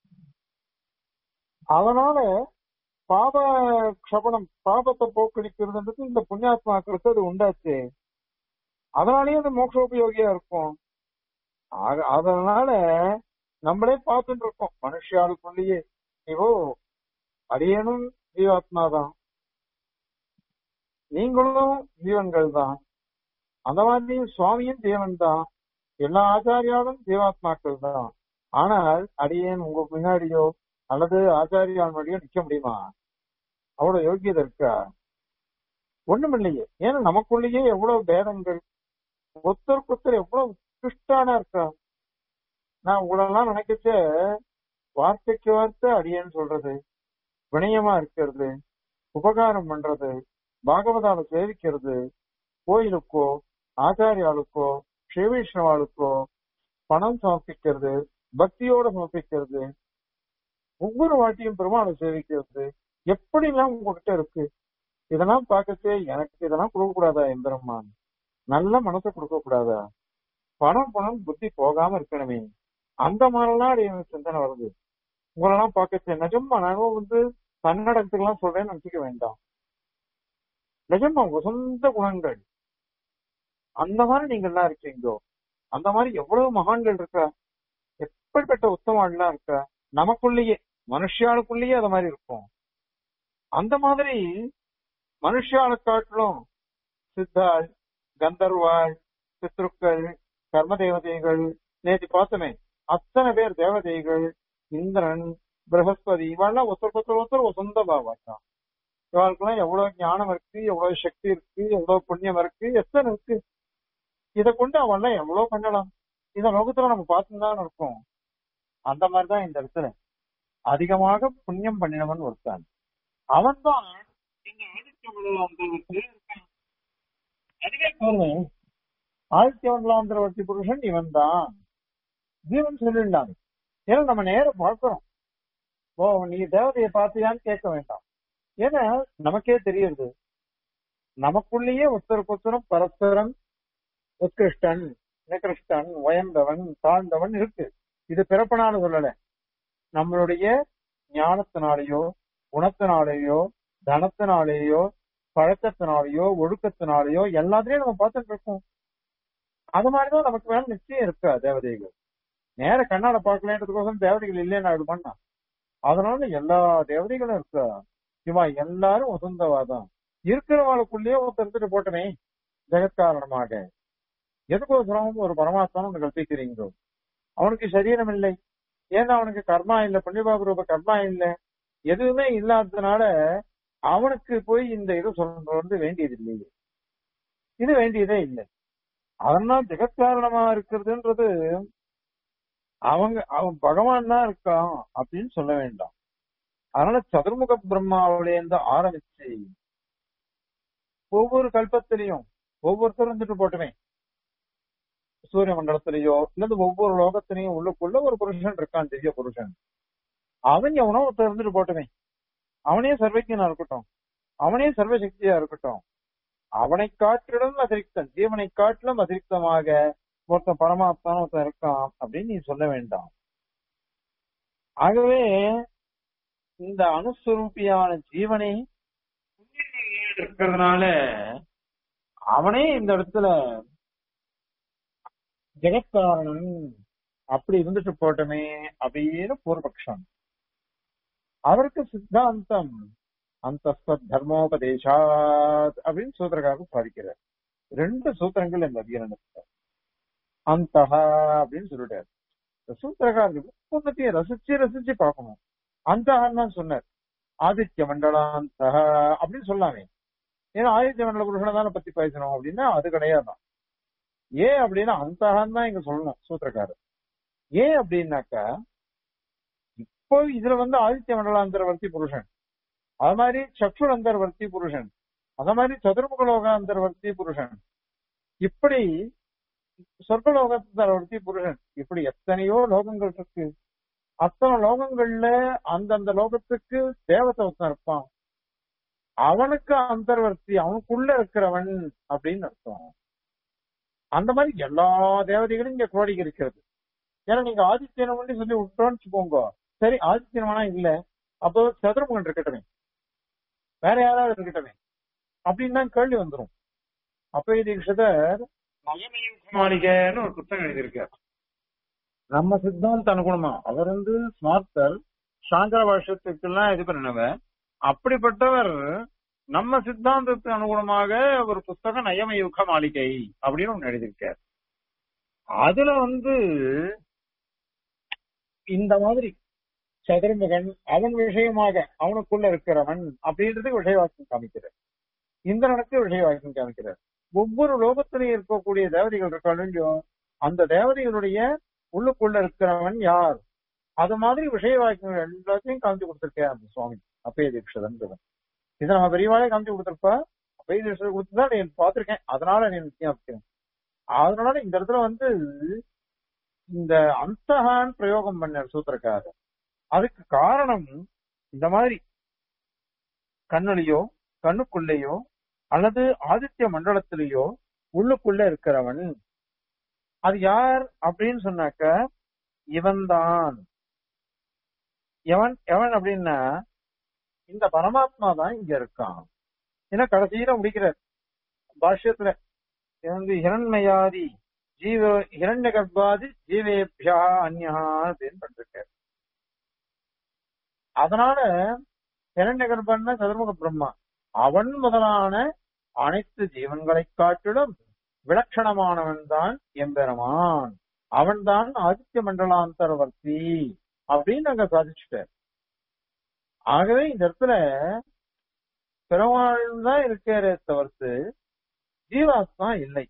அதனால பாப க்ஷபணம் பாபத்தை போக்கடிக்கிறதுன்றது இந்த புண்ணியாத்மாக்களுக்கு அது உண்டாச்சு அதனாலயே அது மோட்சோபயோகியா இருக்கும் ஆக- அதனால நம்மளே பார்த்துட்டு இருக்கோம் மனுஷாளுக்குள்ளேயே இப்போ அடியனும் ஜீவாத்மா தான் நீங்களும் ஜீவன்கள் தான் அந்த மாதிரி சுவாமியும் ஜீவன் தான் எல்லா ஆச்சாரியாலும் ஜீவாத்மாக்கள் தான் ஆனால் அடியேன் உங்க முன்னாடியோ அல்லது ஆச்சாரியால் முன்னாடியோ நிக்க முடியுமா அவ்வளவு யோகியதை இருக்கா ஒண்ணும் இல்லையே ஏன்னா நமக்குள்ளேயே எவ்வளவு பேதங்கள் ஒருத்தருக்கு ஒருத்தர் எவ்வளவு உத்கிருஷ்டானா இருக்கா நான் உங்களெல்லாம் நினைக்கச்ச வார்த்தைக்கு வார்த்தை அடியேன்னு சொல்றது வினயமா இருக்கிறது உபகாரம் பண்றது பாகவதால சேவிக்கிறது கோயிலுக்கோ ஆச்சாரியாளுக்கோ ஸ்ரீவைஷ்ணவாளுக்கோ பணம் சமர்ப்பிக்கிறது பக்தியோட சமர்ப்பிக்கிறது ஒவ்வொரு வாட்டியும் பெருமாளை சேவிக்கிறது எப்படி எல்லாம் உங்ககிட்ட இருக்கு இதெல்லாம் பார்க்கச்சே எனக்கு இதெல்லாம் கொடுக்க கூடாதா எம்பெருமான் நல்ல மனசை கொடுக்க கூடாதா பணம் பணம் புத்தி போகாம இருக்கணுமே அந்த மாதிரிலாம் எனக்கு சிந்தனை வருது உங்களெல்லாம் பார்க்கச்சே நிஜமா நானும் வந்து தன்னடத்துக்கெல்லாம் சொல்றேன்னு நினைச்சுக்க வேண்டாம் நிஜமா உங்க சொந்த குணங்கள் அந்த மாதிரி நீங்க எல்லாம் இருக்கீங்களோ அந்த மாதிரி எவ்வளவு மகான்கள் இருக்கா எப்படிப்பட்ட உத்தமான்லாம் இருக்கா நமக்குள்ளேயே மனுஷியாளுக்குள்ளேயே அது மாதிரி இருக்கும் அந்த மாதிரி மனுஷியாளை காட்டிலும் சித்தாள் கந்தர்வாள் பித்ருக்கள் கர்ம தேவதைகள் நேற்று பார்த்தமே அத்தனை பேர் தேவதைகள் இந்திரன் பிரகஸ்பதி இவெல்லாம் ஒருத்தருக்கு ஒருத்தர் ஒருத்தர் ஒரு சொந்த பாவம் தான் இவளுக்கெல்லாம் எவ்வளவு ஞானம் இருக்கு எவ்வளவு சக்தி இருக்கு எவ்வளவு புண்ணியம் இருக்கு எத்தனை இருக்கு இதை கொண்டு அவெல்லாம் எவ்வளவு பண்ணலாம் இந்த லோகத்துல நம்ம பார்த்துதான் இருக்கோம் அந்த மாதிரிதான் இந்த இடத்துல அதிகமாக புண்ணியம் பண்ணினவன் ஒருத்தான் அவன் தான் இந்த ஆதித்ய மண்டலாந்தரவர்த்தி இருக்கான் அதுவே போதும் ஆதித்ய மண்டலாந்தரவர்த்தி புருஷன் இவன் தான் ஜீவன் சொல்லிடலாம் ஏன்னா நம்ம நேரம் பார்க்கிறோம் ஓ நீ தேவதையை பார்த்தியான்னு கேட்க வேண்டாம் ஏன்னா நமக்கே தெரியுது நமக்குள்ளேயே ஒருத்தருக்கு ஒருத்தரும் பரஸ்பரம் உத்கிருஷ்டன் நிகிருஷ்டன் உயர்ந்தவன் தாழ்ந்தவன் இருக்கு இது பிறப்பனால சொல்லல நம்மளுடைய ஞானத்தினாலேயோ குணத்தினாலேயோ தனத்தினாலேயோ பழக்கத்தினாலேயோ ஒழுக்கத்தினாலேயோ எல்லாத்தையும் நம்ம பார்த்துட்டு இருக்கோம் அது மாதிரிதான் நமக்கு மேல நிச்சயம் இருக்கா தேவதைகள் நேர கண்ணால பார்க்கலன்றதுக்கோசம் தேவதைகள் இல்லைன்னு ஆயிடுமான்னா அதனால எல்லா தேவதைகளும் இருக்கா இவா எல்லாரும் வசந்தவாதான் இருக்கிறவாளுக்குள்ளேயே ஒருத்தர் எடுத்துட்டு போட்டனே ஜெகத்காரணமாக எதுக்கோசரம் ஒரு பரமாத்மான்னு ஒண்ணு கல்பிக்கிறீங்களோ அவனுக்கு சரீரம் இல்லை ஏன்னா அவனுக்கு கர்மா இல்ல புண்ணியபாப ரூப கர்மா இல்ல எதுவுமே இல்லாததுனால அவனுக்கு போய் இந்த இது சொல்றது வந்து வேண்டியது இல்லையே இது வேண்டியதே இல்லை அதனால் ஜெகத்காரணமா இருக்கிறதுன்றது அவங்க அவன் பகவான் தான் இருக்கான் அப்படின்னு சொல்ல வேண்டாம் அதனால சதுர்முக பிரம்மாவிலேருந்து ஆரம்பிச்சு ஒவ்வொரு கல்பத்திலையும் ஒவ்வொருத்தரும் இருந்துட்டு போட்டுமே சூரிய மண்டலத்திலேயோ இல்லது ஒவ்வொரு லோகத்திலையும் உள்ளுக்குள்ள ஒரு புருஷன் இருக்கான் திவ்ய புருஷன் அவன் எவனோ ஒருத்தர் இருந்துட்டு போட்டுமே அவனே சர்வஜனா இருக்கட்டும் அவனே சர்வசக்தியா இருக்கட்டும் அவனை காட்டிலும் அதிரிக்தன் ஜீவனை காட்டிலும் அதிரிக்தமாக ஒருத்தன் பரமாத்மான ஒருத்தன் இருக்கான் அப்படின்னு நீ சொல்ல வேண்டாம் ஆகவே இந்த அணுஸ்வரூபியான ஜீவனை இருக்கிறதுனால அவனே இந்த இடத்துல ஜெகத்காரணன் அப்படி இருந்துட்டு போட்டமே அப்படின்னு பூர்வபக்ஷம் அவருக்கு சித்தாந்தம் அந்த தர்மோபதேசாத் அப்படின்னு சூத்திரக்காரர் சாதிக்கிறார் ரெண்டு சூத்திரங்கள் இந்த அதிகரணத்துல அந்த அப்படின்னு சொல்லிட்டாரு இந்த சூத்திரக்காரர் ஒன்னத்தையும் ரசிச்சு ரசிச்சு பார்க்கணும் அந்த சொன்னார் ஆதித்ய மண்டலாந்த அப்படின்னு சொல்லாமே ஏன்னா ஆதித்ய மண்டல புருஷனை தானே பத்தி பேசணும் அப்படின்னா அது கிடையாதான் ஏன் அப்படின்னா அந்தகன் தான் இங்க சொல்லணும் சூத்திரக்காரர் ஏன் அப்படின்னாக்கா இப்போ இதுல வந்து ஆதித்ய மண்டலாந்தரவர்த்தி புருஷன் அது மாதிரி சக்ஷுர் அந்தர்வர்த்தி புருஷன் அத மாதிரி சதுர்முகலோக அந்தர்வர்த்தி புருஷன் இப்படி சொர்க்கலோகத்தரவர்த்தி புருஷன் இப்படி எத்தனையோ லோகங்கள் இருக்கு அத்தனை லோகங்கள்ல அந்தந்த லோகத்துக்கு தேவத்தை ஒருத்தன் இருப்பான் அவனுக்கு அந்தர்வர்த்தி அவனுக்குள்ள இருக்கிறவன் அப்படின்னு அர்த்தம் அந்த மாதிரி எல்லா தேவதைகளும் இங்க கோடிக்கு இருக்கிறது ஏன்னா நீங்க ஆதித்யனை மட்டும் சொல்லி விட்டோம்னு வச்சுக்கோங்க சரி ஆதித்யனவனா இல்ல அப்போ சதுரமுகன் இருக்கட்டுமே வேற யாராவது இருக்கட்டுமே அப்படின்னு தான் கேள்வி வந்துரும் அப்ப தீட்சிதர் மாளிகைன்னு ஒரு புத்தகம் எழுதியிருக்கார் நம்ம சித்தாந்த அனுகுணமா அவர் வந்து ஸ்மார்த்தர் சாங்கர வருஷத்துக்கெல்லாம் இது பண்ணினவர் அப்படிப்பட்டவர் நம்ம சித்தாந்தத்துக்கு அனுகுணமாக ஒரு புத்தகம் நயமயுக மாளிகை அப்படின்னு ஒண்ணு எழுதியிருக்கார் அதுல வந்து இந்த மாதிரி சதுர்முகன் அவன் விஷயமாக அவனுக்குள்ள இருக்கிறவன் அப்படின்றதுக்கு விஷயவாக்கியம் காமிக்கிறார் இந்திரனுக்கு விஷயவாக்கியம் காமிக்கிறார் ஒவ்வொரு லோகத்திலையும் இருக்கக்கூடிய தேவதைகள் இருக்காளோ அந்த தேவதைகளுடைய உள்ளுக்குள்ள இருக்கிறவன் யார் அது மாதிரி விஷய வாக்கியங்கள் எல்லாத்தையும் காமிச்சு கொடுத்திருக்கேன் அந்த சுவாமி அப்பய தீட்சதன்றவன் இதை நம்ம பெரியவாளே காமிச்சு கொடுத்திருப்பா அப்பய தீட்சதை கொடுத்துதான் நீ பார்த்திருக்கேன் அதனால நீ நிச்சயம் அதனால இந்த இடத்துல வந்து இந்த அந்தகான் பிரயோகம் பண்ண சூத்திரக்காரர் அதுக்கு காரணம் இந்த மாதிரி கண்ணுலயோ கண்ணுக்குள்ளேயோ அல்லது ஆதித்ய மண்டலத்திலேயோ உள்ளுக்குள்ள இருக்கிறவன் அது யார் அப்படின்னு சொன்னாக்க இவன்தான் எவன் எவன் அப்படின்னா இந்த பரமாத்மா தான் இங்க இருக்கான் ஏன்னா கடைசியில முடிக்கிறார் பாஷ்யத்துல இது வந்து ஹிரண்மயாதி ஜீவ ஹிரண்ய கர்ப்பாதி ஜீவேபியா அந்யா அப்படின்னு பண்ணிருக்காரு அதனால ஹிரண்ய கர்ப்பன்னா சதுர்முக பிரம்மா அவன் முதலான அனைத்து ஜீவன்களை காட்டிலும் விலட்சணமானவன் தான் எம்பெருமான் அவன்தான் ஆதித்ய மண்டலாந்தரவர்த்தி அப்படின்னு அங்க சாதிச்சுட்டார் ஆகவே இந்த இடத்துல பெருமாள் தான் இருக்கிறே தவிர்த்து ஜீவாத்மா இல்லை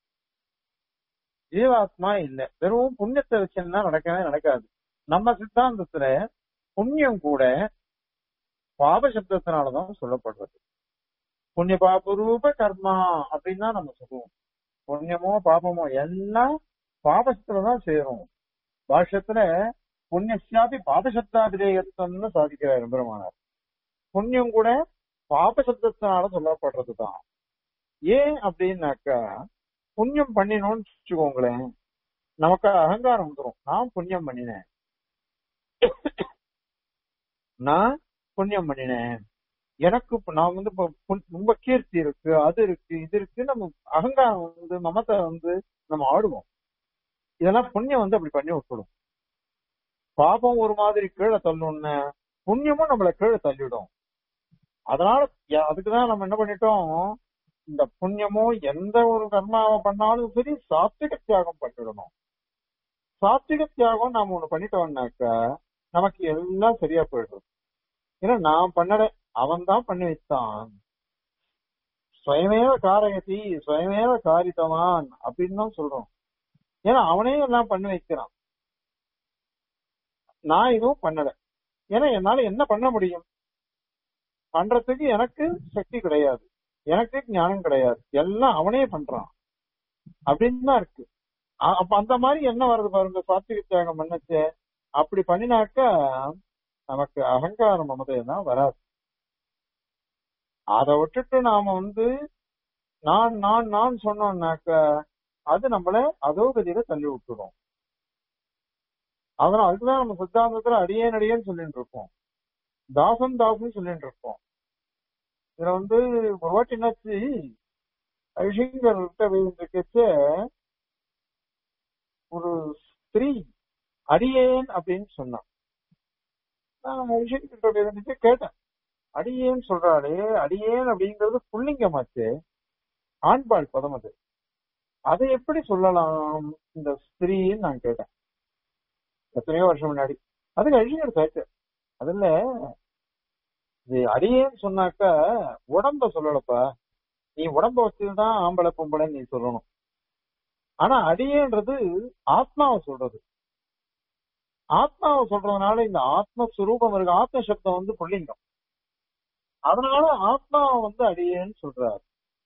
ஜீவாத்மா இல்லை வெறும் புண்ணியத்தை வச்சுன்னா நடக்கவே நடக்காது நம்ம சித்தாந்தத்துல புண்ணியம் கூட பாப சப்தத்தினாலதான் சொல்லப்படுறது புண்ணிய பாப ரூப கர்மா அப்படின்னு தான் நம்ம சொல்லுவோம் புண்ணியமோ பாபமோ எல்லாம் பாபசத்துலதான் சேரும் பாஷ்யத்துல புண்ணியசாபி பாபசப்தாபிதேயத்துவம்னு சாதிக்கிறார் பெருமானார் புண்ணியம் கூட பாபசப்தத்தினால சொல்லப்படுறதுதான் ஏன் அப்படின்னாக்கா புண்ணியம் பண்ணினோம்னு வச்சுக்கோங்களேன் நமக்கு அகங்காரம் வந்துடும் நான் புண்ணியம் பண்ணினேன் நான் புண்ணியம் பண்ணினேன் எனக்கு இப்ப நான் வந்து இப்ப புண்- ரொம்ப கீர்த்தி இருக்கு அது இருக்கு இது இருக்கு நம்ம அகங்காரம் வந்து மமத்தை வந்து நம்ம ஆடுவோம் இதெல்லாம் புண்ணியம் வந்து அப்படி பண்ணி விட்டுடும் பாபம் ஒரு மாதிரி கீழே தள்ளணும்னு புண்ணியமும் நம்மள கீழே தள்ளிடும் அதனால ய- அதுக்குதான் நம்ம என்ன பண்ணிட்டோம் இந்த புண்ணியமோ எந்த ஒரு கர்மாவை பண்ணாலும் சரி சாத்விக தியாகம் பண்ணிடணும் சாத்விக தியாகம் நாம ஒண்ணு பண்ணிட்டோம்னாக்கா நமக்கு எல்லாம் சரியா போயிடும் ஏன்னா நான் பண்ணல அவன் தான் பண்ணி வைத்தான் சுயமேவ காரகதி சுயமேவ காரித்தவான் அப்படின்னு தான் சொல்றோம் ஏன்னா அவனே எல்லாம் பண்ணி வைக்கிறான் நான் எதுவும் பண்ணல ஏன்னா என்னால என்ன பண்ண முடியும் பண்றதுக்கு எனக்கு சக்தி கிடையாது எனக்கு ஞானம் கிடையாது எல்லாம் அவனே பண்றான் அப்படின்னு தான் இருக்கு அ- அப்ப அந்த மாதிரி என்ன வருது பாருங்க சாத்விக தியாகம் பண்ணச்சே அப்படி பண்ணினாக்கா நமக்கு அகங்காரம் மமதையெல்லாம் வராது அதை விட்டுட்டு நாம வந்து நான் நான் நான் சொன்னோம்னாக்கா அது நம்மள அதோ கதியில தள்ளி விட்டுரும் அதனால அதுக்குதான் நம்ம சித்தாந்தத்துல அடியேன் அடியேன்னு சொல்லிட்டு இருக்கோம் தாசன் தாசன் சொல்லிட்டு இருக்கோம் இதுல வந்து ஒரு வாட்டி என்னாச்சு ஐஷங்கர் இருக்கச்ச ஒரு ஸ்திரீ அடியேன் அப்படின்னு சொன்னான் நான் ஐஷங்கர் இருந்துட்டு கேட்டேன் அடியேன் சொல்றாளே அடியேன் அப்படிங்கிறது புள்ளிங்கமாச்சு ஆண்பாள் பதம் அது அதை எப்படி சொல்லலாம் இந்த ஸ்திரீன்னு நான் கேட்டேன் எத்தனையோ வருஷம் முன்னாடி அதுக்கு அழிஞர் கேட்டு அதுல இது அடியேன்னு சொன்னாக்கா உடம்ப சொல்லலப்பா நீ உடம்ப வச்சுதான் ஆம்பளை பொம்பளை நீ சொல்லணும் ஆனா அடியேன்றது ஆத்மாவை சொல்றது ஆத்மாவை சொல்றதுனால இந்த ஆத்மஸ்வரூபம் இருக்கு ஆத்ம சப்தம் வந்து புள்ளிங்கம் அதனால ஆத்மாவை வந்து அடியேன்னு சொல்றாரு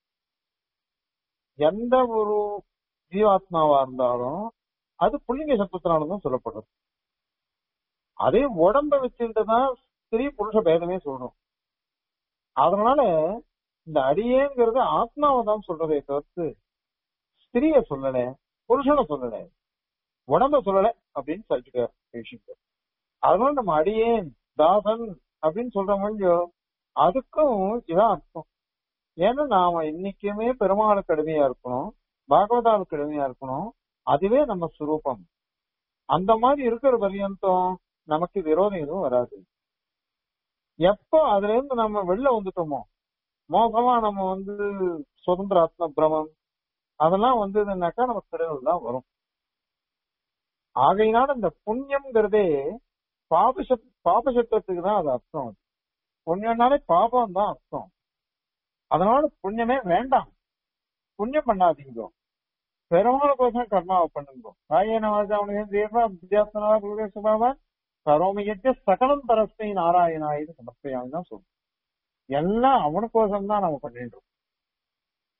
எந்த ஒரு ஜீவாத்மாவா இருந்தாலும் அது புள்ளிங்க சப்தத்தினாலதான் சொல்லப்படுறது அதே உடம்ப வச்சுட்டு தான் ஸ்திரீ புருஷ பேதமே சொல்றோம் அதனால இந்த அடியேங்கிறது ஆத்மாவை தான் சொல்றதே தவிர்த்து ஸ்திரிய சொல்லல புருஷனை சொல்லல உடம்ப சொல்லல அப்படின்னு சொல்லிட்டார் பேசிட்டு அதனால நம்ம அடியேன் தாசன் அப்படின்னு சொல்ற முடியோ அதுக்கும் இதான் அர்த்தம் ஏன்னா நாம இன்னைக்குமே பெருமாளுக்கு அடிமையா இருக்கணும் பாகவதாவுக்கு அடிமையா இருக்கணும் அதுவே நம்ம சுரூபம் அந்த மாதிரி இருக்கிற பர்யந்தம் நமக்கு விரோதம் எதுவும் வராது எப்போ அதுல இருந்து நம்ம வெளில வந்துட்டோமோ மோசமா நம்ம வந்து சுதந்திர ஆத்ம பிரமம் அதெல்லாம் வந்ததுன்னாக்கா நமக்கு கிடையாது தான் வரும் ஆகையினால இந்த புண்ணியம்ங்கிறதே பாபசத் பாபசத்துவத்துக்கு தான் அது அர்த்தம் அது புண்ணியம்னாலே பாபம் தான் அர்த்தம் அதனால புண்ணியமே வேண்டாம் புண்ணியம் பண்ணாதீங்க பெருமாளுக்கோசம் கர்மாவை பண்ணுங்க காயன வாஜா அவனுக்கு தீர்வா வித்யாசனா குருவே சுபாவா கரோமியற்ற சகலம் பரஸ்மை நாராயணாயின்னு சமர்ப்பையான்னு தான் சொல்றோம் எல்லாம் அவனுக்கோசம் தான் நம்ம பண்ணிட்டு இருக்கோம்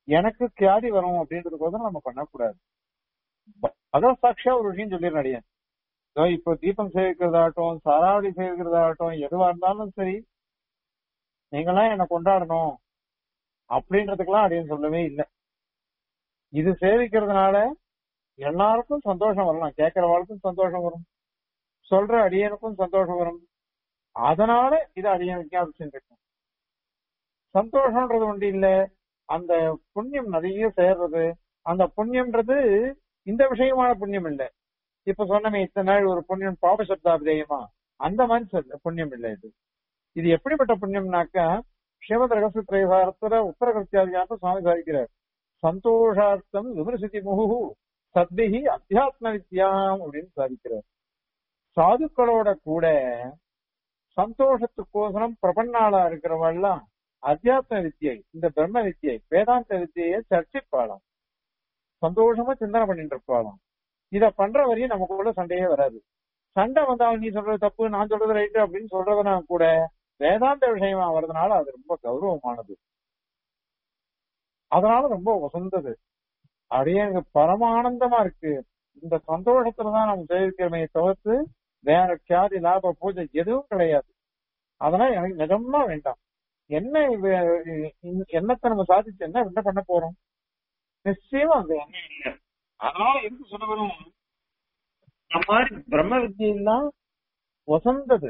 எனக்கு கியாதி வரும் அப்படின்றதுக்கோசரம் நம்ம பண்ணக்கூடாது அதான் சாட்சியா ஒரு விஷயம் சொல்லிடுறேன் இதோ இப்போ தீபம் சேவிக்கிறதாகட்டும் சாராவளி சேவிக்கிறதாகட்டும் எதுவா இருந்தாலும் சரி நீங்களாம் என்ன கொண்டாடணும் அப்படின்றதுக்கெல்லாம் அடியன் சொல்லவே இல்லை இது சேவிக்கிறதுனால எல்லாருக்கும் சந்தோஷம் வரலாம் கேட்கிறவாளுக்கும் சந்தோஷம் வரும் சொல்ற அடியனுக்கும் சந்தோஷம் வரும் அதனால இது அடியன் விஞ்ஞாபிச்சுருக்கும் சந்தோஷம்ன்றது ஒன்று இல்ல அந்த புண்ணியம் நிறைய சேர்றது அந்த புண்ணியம்ன்றது இந்த விஷயமான புண்ணியம் இல்ல இப்ப சொன்னமே இத்தனை நாள் ஒரு புண்ணியம் பாபசப்தாபிதேயமா அந்த மாதிரி சொல்ல புண்ணியம் இல்ல இது இது எப்படிப்பட்ட புண்ணியம்னாக்கா ஸ்ரீமத் ரகசிய திரைசாரத்துல உத்தரகிருத்தியாதிகாரத்தை சுவாமி சாதிக்கிறார் சந்தோஷார்த்தம் விமர்சித்தி முகு சத்பிகி அத்தியாத்ம வித்யாம் அப்படின்னு சாதிக்கிறார் சாதுக்களோட கூட சந்தோஷத்துக்கோசரம் பிரபன்னாளா இருக்கிறவெல்லாம் அத்தியாத்ம வித்தியை இந்த பிரம்ம வித்தியை வேதாந்த வித்தியை சர்ச்சிப்பாளாம் சந்தோஷமா சிந்தனை பண்ணிட்டு இருப்பாளாம் இத பண்ற வரையும் நமக்குள்ள சண்டையே வராது சண்டை வந்தாலும் நீ சொல்றது தப்பு நான் சொல்றது ரைட்டு அப்படின்னு சொல்றதுனா கூட வேதாந்த விஷயமா வர்றதுனால அது ரொம்ப கௌரவமானது அதனால ரொம்ப உசந்தது அப்படியே எனக்கு பரமானந்தமா இருக்கு இந்த சந்தோஷத்துலதான் நம்ம சேவிக்கிறமே தவிர்த்து வேற கியாதி லாப பூஜை எதுவும் கிடையாது அதனால எனக்கு நிஜமா வேண்டாம் என்ன என்னத்தை நம்ம சாதிச்சு என்ன என்ன பண்ண போறோம் நிச்சயமா அந்த எண்ணம் இல்லை அதனால எதுக்கு சொல்ல வரும் இந்த மாதிரி பிரம்ம வித்தியெல்லாம் வசந்தது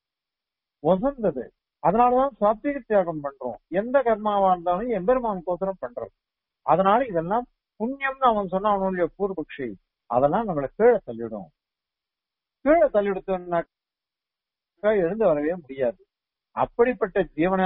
வசந்தது அதனாலதான் சாத்விக தியாகம் பண்றோம் எந்த கர்மாவா இருந்தாலும் எம்பெருமான் கோசரம் பண்றோம் அதனால இதெல்லாம் புண்ணியம்னு அவன் சொன்ன அவனுடைய பூர்வபக்ஷி அதெல்லாம் நம்மளை கீழே தள்ளிடும் கீழே தள்ளிவிட்டோம்னாக்கா எழுந்து வரவே முடியாது அப்படிப்பட்ட ஜீவனை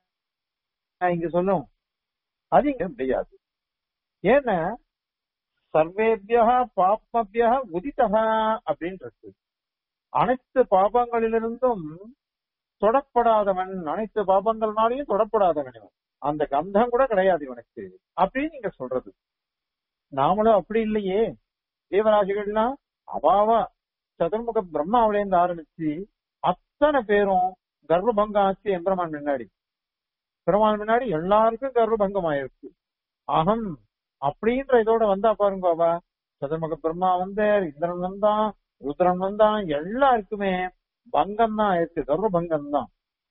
இங்க சொல்லும் அது இங்க முடியாது ஏன்னா சர்வேபியா பாப்மபியா உதித்தகா அப்படின்னு இருக்கு அனைத்து பாபங்களிலிருந்தும் தொடப்படாதவன் அனைத்து பாபங்கள்னாலையும் தொடப்படாதவன் இவன் அந்த கந்தம் கூட கிடையாது இவனுக்கு அப்படின்னு நீங்க சொல்றது நாமளும் அப்படி இல்லையே ஜீவராசிகள்லாம் அவாவா சதுர்முக பிரம்மாவிலேருந்து ஆரம்பிச்சு அத்தனை பேரும் கர்ப்பபங்கம் ஆச்சு எம்பெருமான் முன்னாடி பெருமான் முன்னாடி எல்லாருக்கும் கர்ப்பபங்கம் ஆயிருக்கு அகம் அப்படின்ற இதோட வந்தா பாருங்க அவ சதுர்முக பிரம்மா வந்தார் இந்திரன் வந்தான் ருத்ரன் வந்தான் எல்லாருக்குமே பங்கம் தான் ஆயிருக்கு கர்ப்பபங்கம் தான்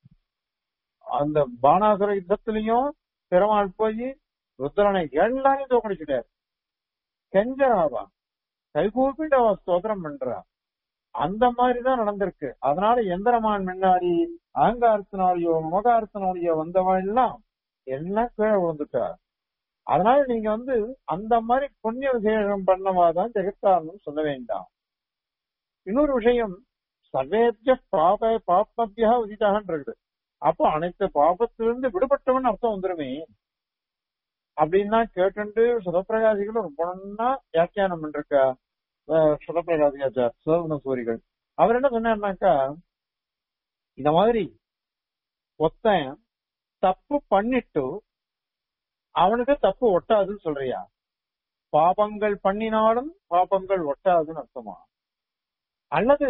அந்த பானாசுர யுத்தத்திலையும் பெருமாள் போய் ருத்ரனை எல்லாரையும் தோக்கடிச்சுட்டார் கெஞ்சராவா கைகூப்பிட்டு அவ ஸ்தோத்திரம் பண்றா அந்த மாதிரிதான் நடந்திருக்கு அதனால எந்திரமான் முன்னாடி அகங்காரத்தினாலேயோ மமகாரத்தினாலேயோ வந்தவன் எல்லாம் எல்லாம் கீழே விழுந்துட்டா அதனால நீங்க வந்து அந்த மாதிரி புண்ணிய விசேஷம் பண்ணவாதான் ஜெகத்தாரணும் சொல்ல வேண்டாம் இன்னொரு விஷயம் சர்வேத்திய பாப பாப்மத்தியா உதிதாகன் இருக்குது அப்போ அனைத்து பாபத்திலிருந்து விடுபட்டவன் அர்த்தம் வந்துருமே அப்படின்னா கேட்டு சுதப்பிரகாசிகளும் ரொம்ப நன்னா வியாக்கியானம் பண்ணிருக்கா சுதப்பிரகாசிகாச்சார் சுதகுண சூரிகள் அவர் என்ன சொன்னார்னாக்கா இந்த மாதிரி ஒத்தன் தப்பு பண்ணிட்டு அவனுக்கு தப்பு ஒட்டாதுன்னு சொல்றியா பாபங்கள் பண்ணினாலும் பாபங்கள் ஒட்டாதுன்னு அர்த்தமா அல்லது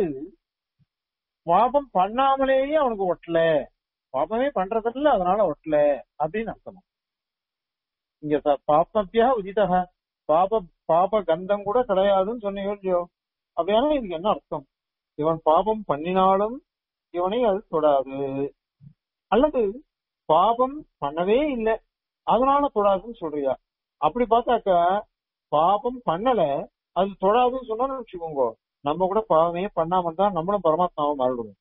பாபம் பண்ணாமலேயே அவனுக்கு ஒட்டல பாபமே பண்றதில்ல அதனால ஒட்டல அப்படின்னு அர்த்தமா இங்க பாப்பத்தியா உதிதா பாப பாப கந்தம் கூட கிடையாதுன்னு சொன்னீங்க இல்லையோ அப்படியானா இதுக்கு என்ன அர்த்தம் இவன் பாபம் பண்ணினாலும் இவனை அது தொடாது அல்லது பாபம் பண்ணவே இல்லை அதனால தொடாதுன்னு சொல்றியா அப்படி பார்த்தாக்கா பாபம் பண்ணல அது தொடாதுன்னு சொன்னா வச்சுக்கோங்க நம்ம கூட பாவமே பண்ணாம தான் நம்மளும் பரமாத்மாவை மாறிடுவோம்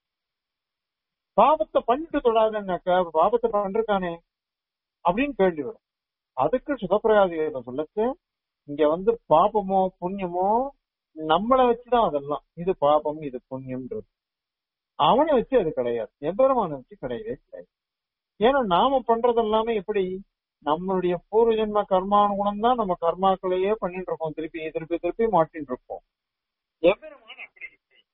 பாவத்தை பண்ணிட்டு தொடாதுன்னாக்கா பாவத்தை பண்றானே அப்படின்னு கேள்வி வரும் அதுக்கு சுகப்பிரகாதிகளை சொல்லச்சு இங்க வந்து பாபமோ புண்ணியமோ நம்மளை வச்சுதான் அதெல்லாம் இது பாபம் இது புண்ணியம்ன்றது அவனை வச்சு அது கிடையாது எம்பெருமானை வச்சு கிடையவே கிடையாது ஏன்னா நாம பண்றது எல்லாமே எப்படி நம்மளுடைய பூர்வ ஜென்ம கர்மானுகுணம் தான் நம்ம கர்மாக்களையே பண்ணிட்டு இருக்கோம் திருப்பி திருப்பி திருப்பி மாட்டின்னு இருக்கோம் எம்பெருமான் அப்படி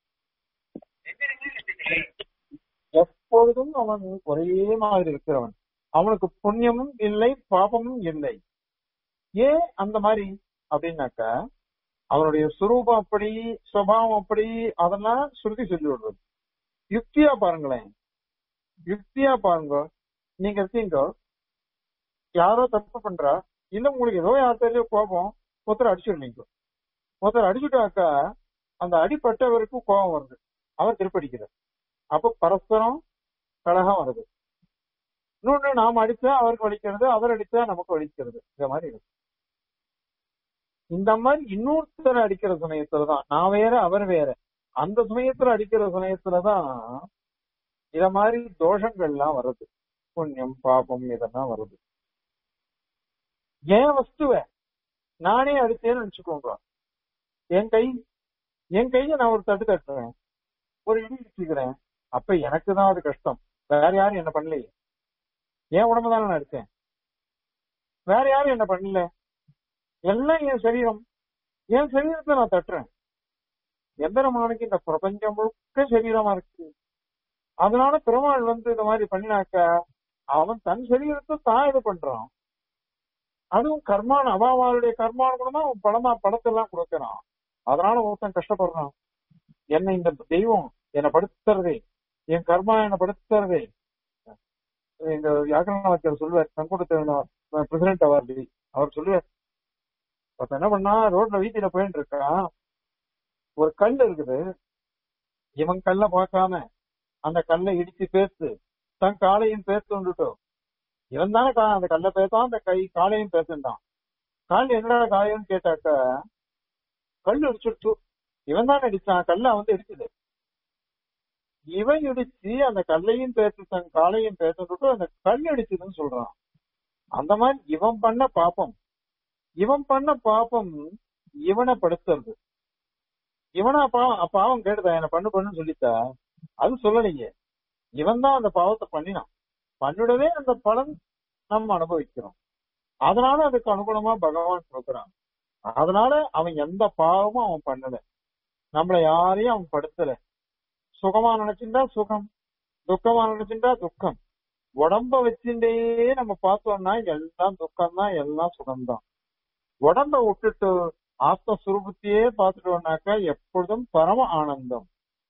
எப்பொழுதும் அவன் ஒரே மாதிரி இருக்கிறவன் அவனுக்கு புண்ணியமும் இல்லை பாபமும் இல்லை ஏன் அந்த மாதிரி அப்படின்னாக்கா அவனுடைய சுரூபம் அப்படி சுவாவம் அப்படி அதெல்லாம் சுருதி சொல்லி விடுறது யுக்தியா பாருங்களேன் யுக்தியா பாருங்க நீங்க இருக்கீங்க யாரோ தப்பு பண்றா இல்ல உங்களுக்கு ஏதோ யார் தெரியல கோபம் ஒருத்தர் அடிச்சிருந்தீங்க ஒருத்தர் அடிச்சுட்டாக்கா அந்த அடிப்பட்டவருக்கு கோபம் வருது அவர் திருப்படிக்கிறார் அப்ப பரஸ்பரம் கழகம் வருது இன்னொன்னு நாம அடிச்சா அவருக்கு வலிக்கிறது அவர் அடிச்சா நமக்கு வலிக்கிறது இந்த மாதிரி இருக்கு இந்த மாதிரி இன்னொருத்தர் அடிக்கிற சமயத்துலதான் நான் வேற அவர் வேற அந்த சமயத்துல அடிக்கிற சமயத்துலதான் இத மாதிரி தோஷங்கள்லாம் வருது புண்ணியம் பாபம் இதெல்லாம் வருது என் வஸ்துவ நானே அடிச்சேன்னு நினைச்சுக்கோங்க என் கை என் கைய நான் ஒரு தட்டு தட்டுறேன் ஒரு இடி இடிச்சுக்கிறேன் அப்ப எனக்கு தான் அது கஷ்டம் வேற யாரும் என்ன பண்ணலையே என் உடம்பு தானே நான் அடிச்சேன் வேற யாரும் என்ன பண்ணல எல்லாம் என் சரீரம் என் சரீரத்தை நான் தட்டுறேன் எந்திரமானுக்கு இந்த பிரபஞ்சம் முழுக்க சரீரமா இருக்கு அதனால பெருமாள் வந்து இந்த மாதிரி பண்ணினாக்க அவன் தன் சரீரத்தை தான் இது பண்றான் அதுவும் கர்மான அவாவாளுடைய கர்மானுகுணமா அவன் படமா படத்தெல்லாம் கொடுக்கறான் அதனால ஒருத்தன் கஷ்டப்படுறான் என்ன இந்த தெய்வம் என்னை படுத்துறதே என் கர்மா என்னை படுத்துறதே எங்க வியாக்கரணாச்சார் சொல்லுவார் சங்குடத்த பிரசிடென்ட் அவார்டு அவர் சொல்லுவார் ஒருத்தன் என்ன பண்ணா ரோட்ல வீதியில போயிட்டு இருக்கான் ஒரு கல் இருக்குது இவன் கல்ல பார்க்காம அந்த கல்லை இடிச்சு பேத்து தன் காலையும் பேத்து வந்துட்டோம் இவன் தானே கா- அந்த கல்லை பேத்தான் அந்த கை காலையும் பேத்துட்டான் கால் என்னடா காயம்னு கேட்டாக்க கல் இடிச்சுடுச்சு இவன் தானே அடிச்சான் கல்ல வந்து இடிச்சுது இவன் இடிச்சு அந்த கல்லையும் பேத்து தன் காலையும் பேத்துட்டு அந்த கல் இடிச்சுதுன்னு சொல்றான் அந்த மாதிரி இவன் பண்ண பாப்பம் இவன் பண்ண பாப்பம் இவனை படுத்துறது இவனா பாவம் பாவம் கேட்டுதா என்ன பண்ணு பண்ணுன்னு சொல்லித்தா அது சொல்லலைங்க இவன் தான் அந்த பாவத்தை பண்ணினான் பண்ணிடவே அந்த பலன் நம்ம அனுபவிக்கிறோம் அதனால அதுக்கு அனுகுணமா பகவான் கொடுக்குறான் அதனால அவன் எந்த பாவமும் அவன் பண்ணல நம்மள யாரையும் அவன் படுத்தல சுகமா நினைச்சிருந்தா சுகம் துக்கமா நினைச்சிருந்தா துக்கம் உடம்ப வச்சுட்டே நம்ம பார்த்தோம்னா எல்லாம் துக்கம் தான் எல்லாம் சுகம்தான் உடம்ப விட்டுட்டு ஆத்மஸ்வரூபத்தையே பார்த்துட்டோம்னாக்கா எப்பொழுதும் பரம ஆனந்தம்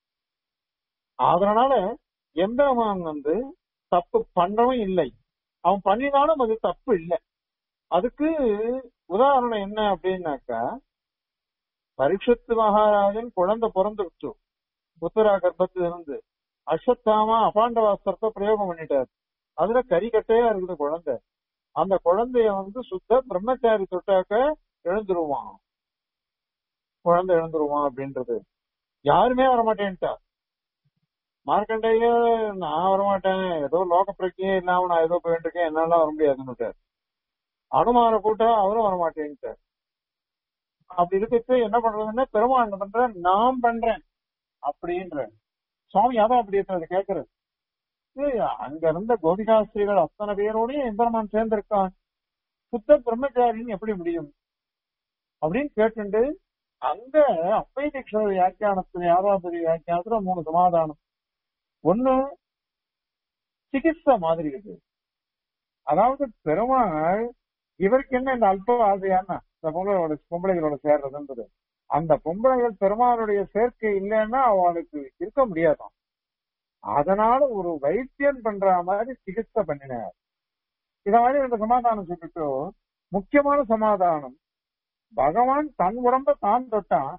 அதனால எம்பெருமான் வந்து தப்பு பண்றவன் இல்லை அவன் பண்ணினாலும் அது தப்பு இல்லை அதுக்கு உதாரணம் என்ன அப்படின்னாக்கா பரீட்சத்து மகாராஜன் குழந்தை பிறந்துடுச்சு உத்தரா கர்ப்பத்துல இருந்து அஸ்வத்தாமா அபாண்டவாஸ்திரத்தை பிரயோகம் பண்ணிட்டாரு அதுல கறிக்கட்டையா இருக்குது குழந்தை அந்த குழந்தைய வந்து சுத்த பிரம்மச்சாரி தொட்டாக்க எழுந்துருவான் குழந்தை எழுந்துருவான் அப்படின்றது யாருமே வரமாட்டேன்ட்டா மார்க்கண்டைய நான் வரமாட்டேன் ஏதோ லோக பிரச்சனையே இல்லாம நான் ஏதோ போயிட்டு இருக்கேன் என்னால வர முடியாதுன்னு அனுமான கூட்டா அவரும் வரமாட்டேன்ட்டார் அப்படி இருக்கிறது என்ன பண்றதுன்னா பெருமாள் என்ன பண்ற நான் பண்றேன் அப்படின்ற சுவாமி அதான் அப்படி இருக்கிறது கேட்கறது ஏய், அங்க இருந்த கோபிகாஸ்திரிகள் அத்தனை பேரோடய எம்பெருமான் சேர்ந்திருக்கான் சுத்த பிரம்மச்சாரின்னு எப்படி முடியும் அப்படின்னு கேட்டுண்டு அங்க அப்பை தீட்சண வியாக்கியானத்துல யாராவது வியாக்கியானத்துல மூணு சமாதானம் ஒண்ணு சிகிச்சை மாதிரி இருக்கு அதாவது பெருமாள் இவருக்கு என்ன இந்த அல்ப ஆசையானா இந்த பொம்பளைகளோட பொம்பளைகளோட சேர்றதுன்றது அந்த பொம்பளைகள் பெருமாளுடைய சேர்க்கை இல்லைன்னா அவனுக்கு இருக்க முடியாதாம் அதனால ஒரு வைத்தியன் பண்ற மாதிரி சிகிச்சை பண்ணினார் இத மாதிரி இந்த சமாதானம் சொல்லிட்டு முக்கியமான சமாதானம் பகவான் தன் உடம்ப தான் தொட்டான்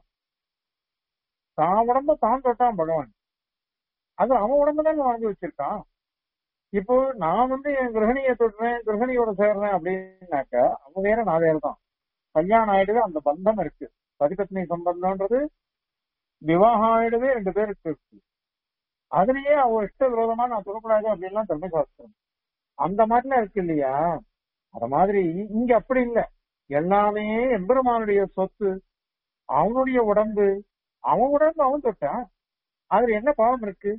தான் உடம்ப தான் தொட்டான் பகவான் அது அவன் உடம்பு தான் வாங்கி வச்சிருக்கான் இப்போ நான் வந்து என் கிரகணியை தொடுறேன் கிரகணியோட சேர்றேன் அப்படின்னாக்க அவன் வேற நான் வேற தான் கல்யாணம் ஆயிடுது அந்த பந்தம் இருக்கு பதிபத்னி சம்பந்தம்ன்றது விவாகம் ஆயிடுது ரெண்டு பேருக்கு இருக்கு அதுலயே அவன் இஷ்ட விரோதமா நான் தொடக்கூடாது அப்படின்லாம் தர்மசாஸ்திரம் அந்த மாதிரிலாம் இருக்கு இல்லையா அத மாதிரி இங்க அப்படி இல்லை எல்லாமே எம்பெருமானுடைய சொத்து அவனுடைய உடம்பு அவன் உடம்பு அவன் தொட்டான் அதுல என்ன பாவம் இருக்கு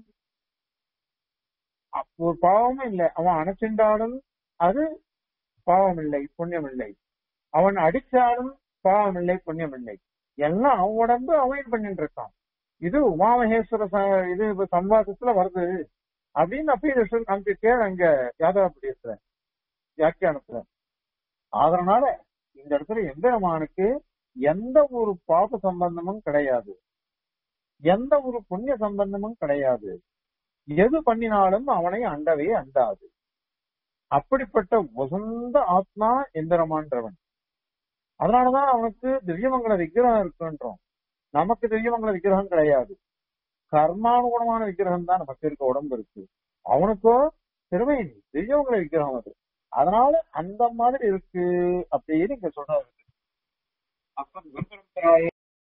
அப்ப ஒரு பாவமும் இல்லை அவன் அணைச்சிருந்தாலும் அது பாவம் இல்லை புண்ணியம் இல்லை அவன் அடிச்சாலும் பாவம் இல்லை புண்ணியம் இல்லை எல்லாம் அவன் உடம்பு அவன் இது பண்ணிட்டு இருக்கான் இது உமாமகேஸ்வர ச- இது இப்ப சம்வாதத்துல வருது அப்படின்னு அப்பயே அங்க கேள் அங்க யாதவ வியாக்கியானத்துல அதனால இந்த இடத்துல எம்பெருமானுக்கு எந்த ஒரு பாப சம்பந்தமும் கிடையாது எந்த ஒரு புண்ணிய சம்பந்தமும் கிடையாது எது பண்ணினாலும் அவனை அண்டவே அண்டாது அப்படிப்பட்ட வசந்த ஆத்மா எந்திரமான்றவன் அதனாலதான் அவனுக்கு திவ்யமங்கல விக்கிரகம் இருக்குன்றோம் நமக்கு திவ்யமங்கல விக்கிரகம் கிடையாது கர்மானுகுணமான விக்கிரகம் தான் நமக்கு இருக்க உடம்பு இருக்கு அவனுக்கோ திருமையினி திவ்யமங்கல விக்கிரகம் அது அதனால அந்த மாதிரி இருக்கு அப்படின்னு இங்க சொல்றாரு அப்ப குரு பரம்பராயே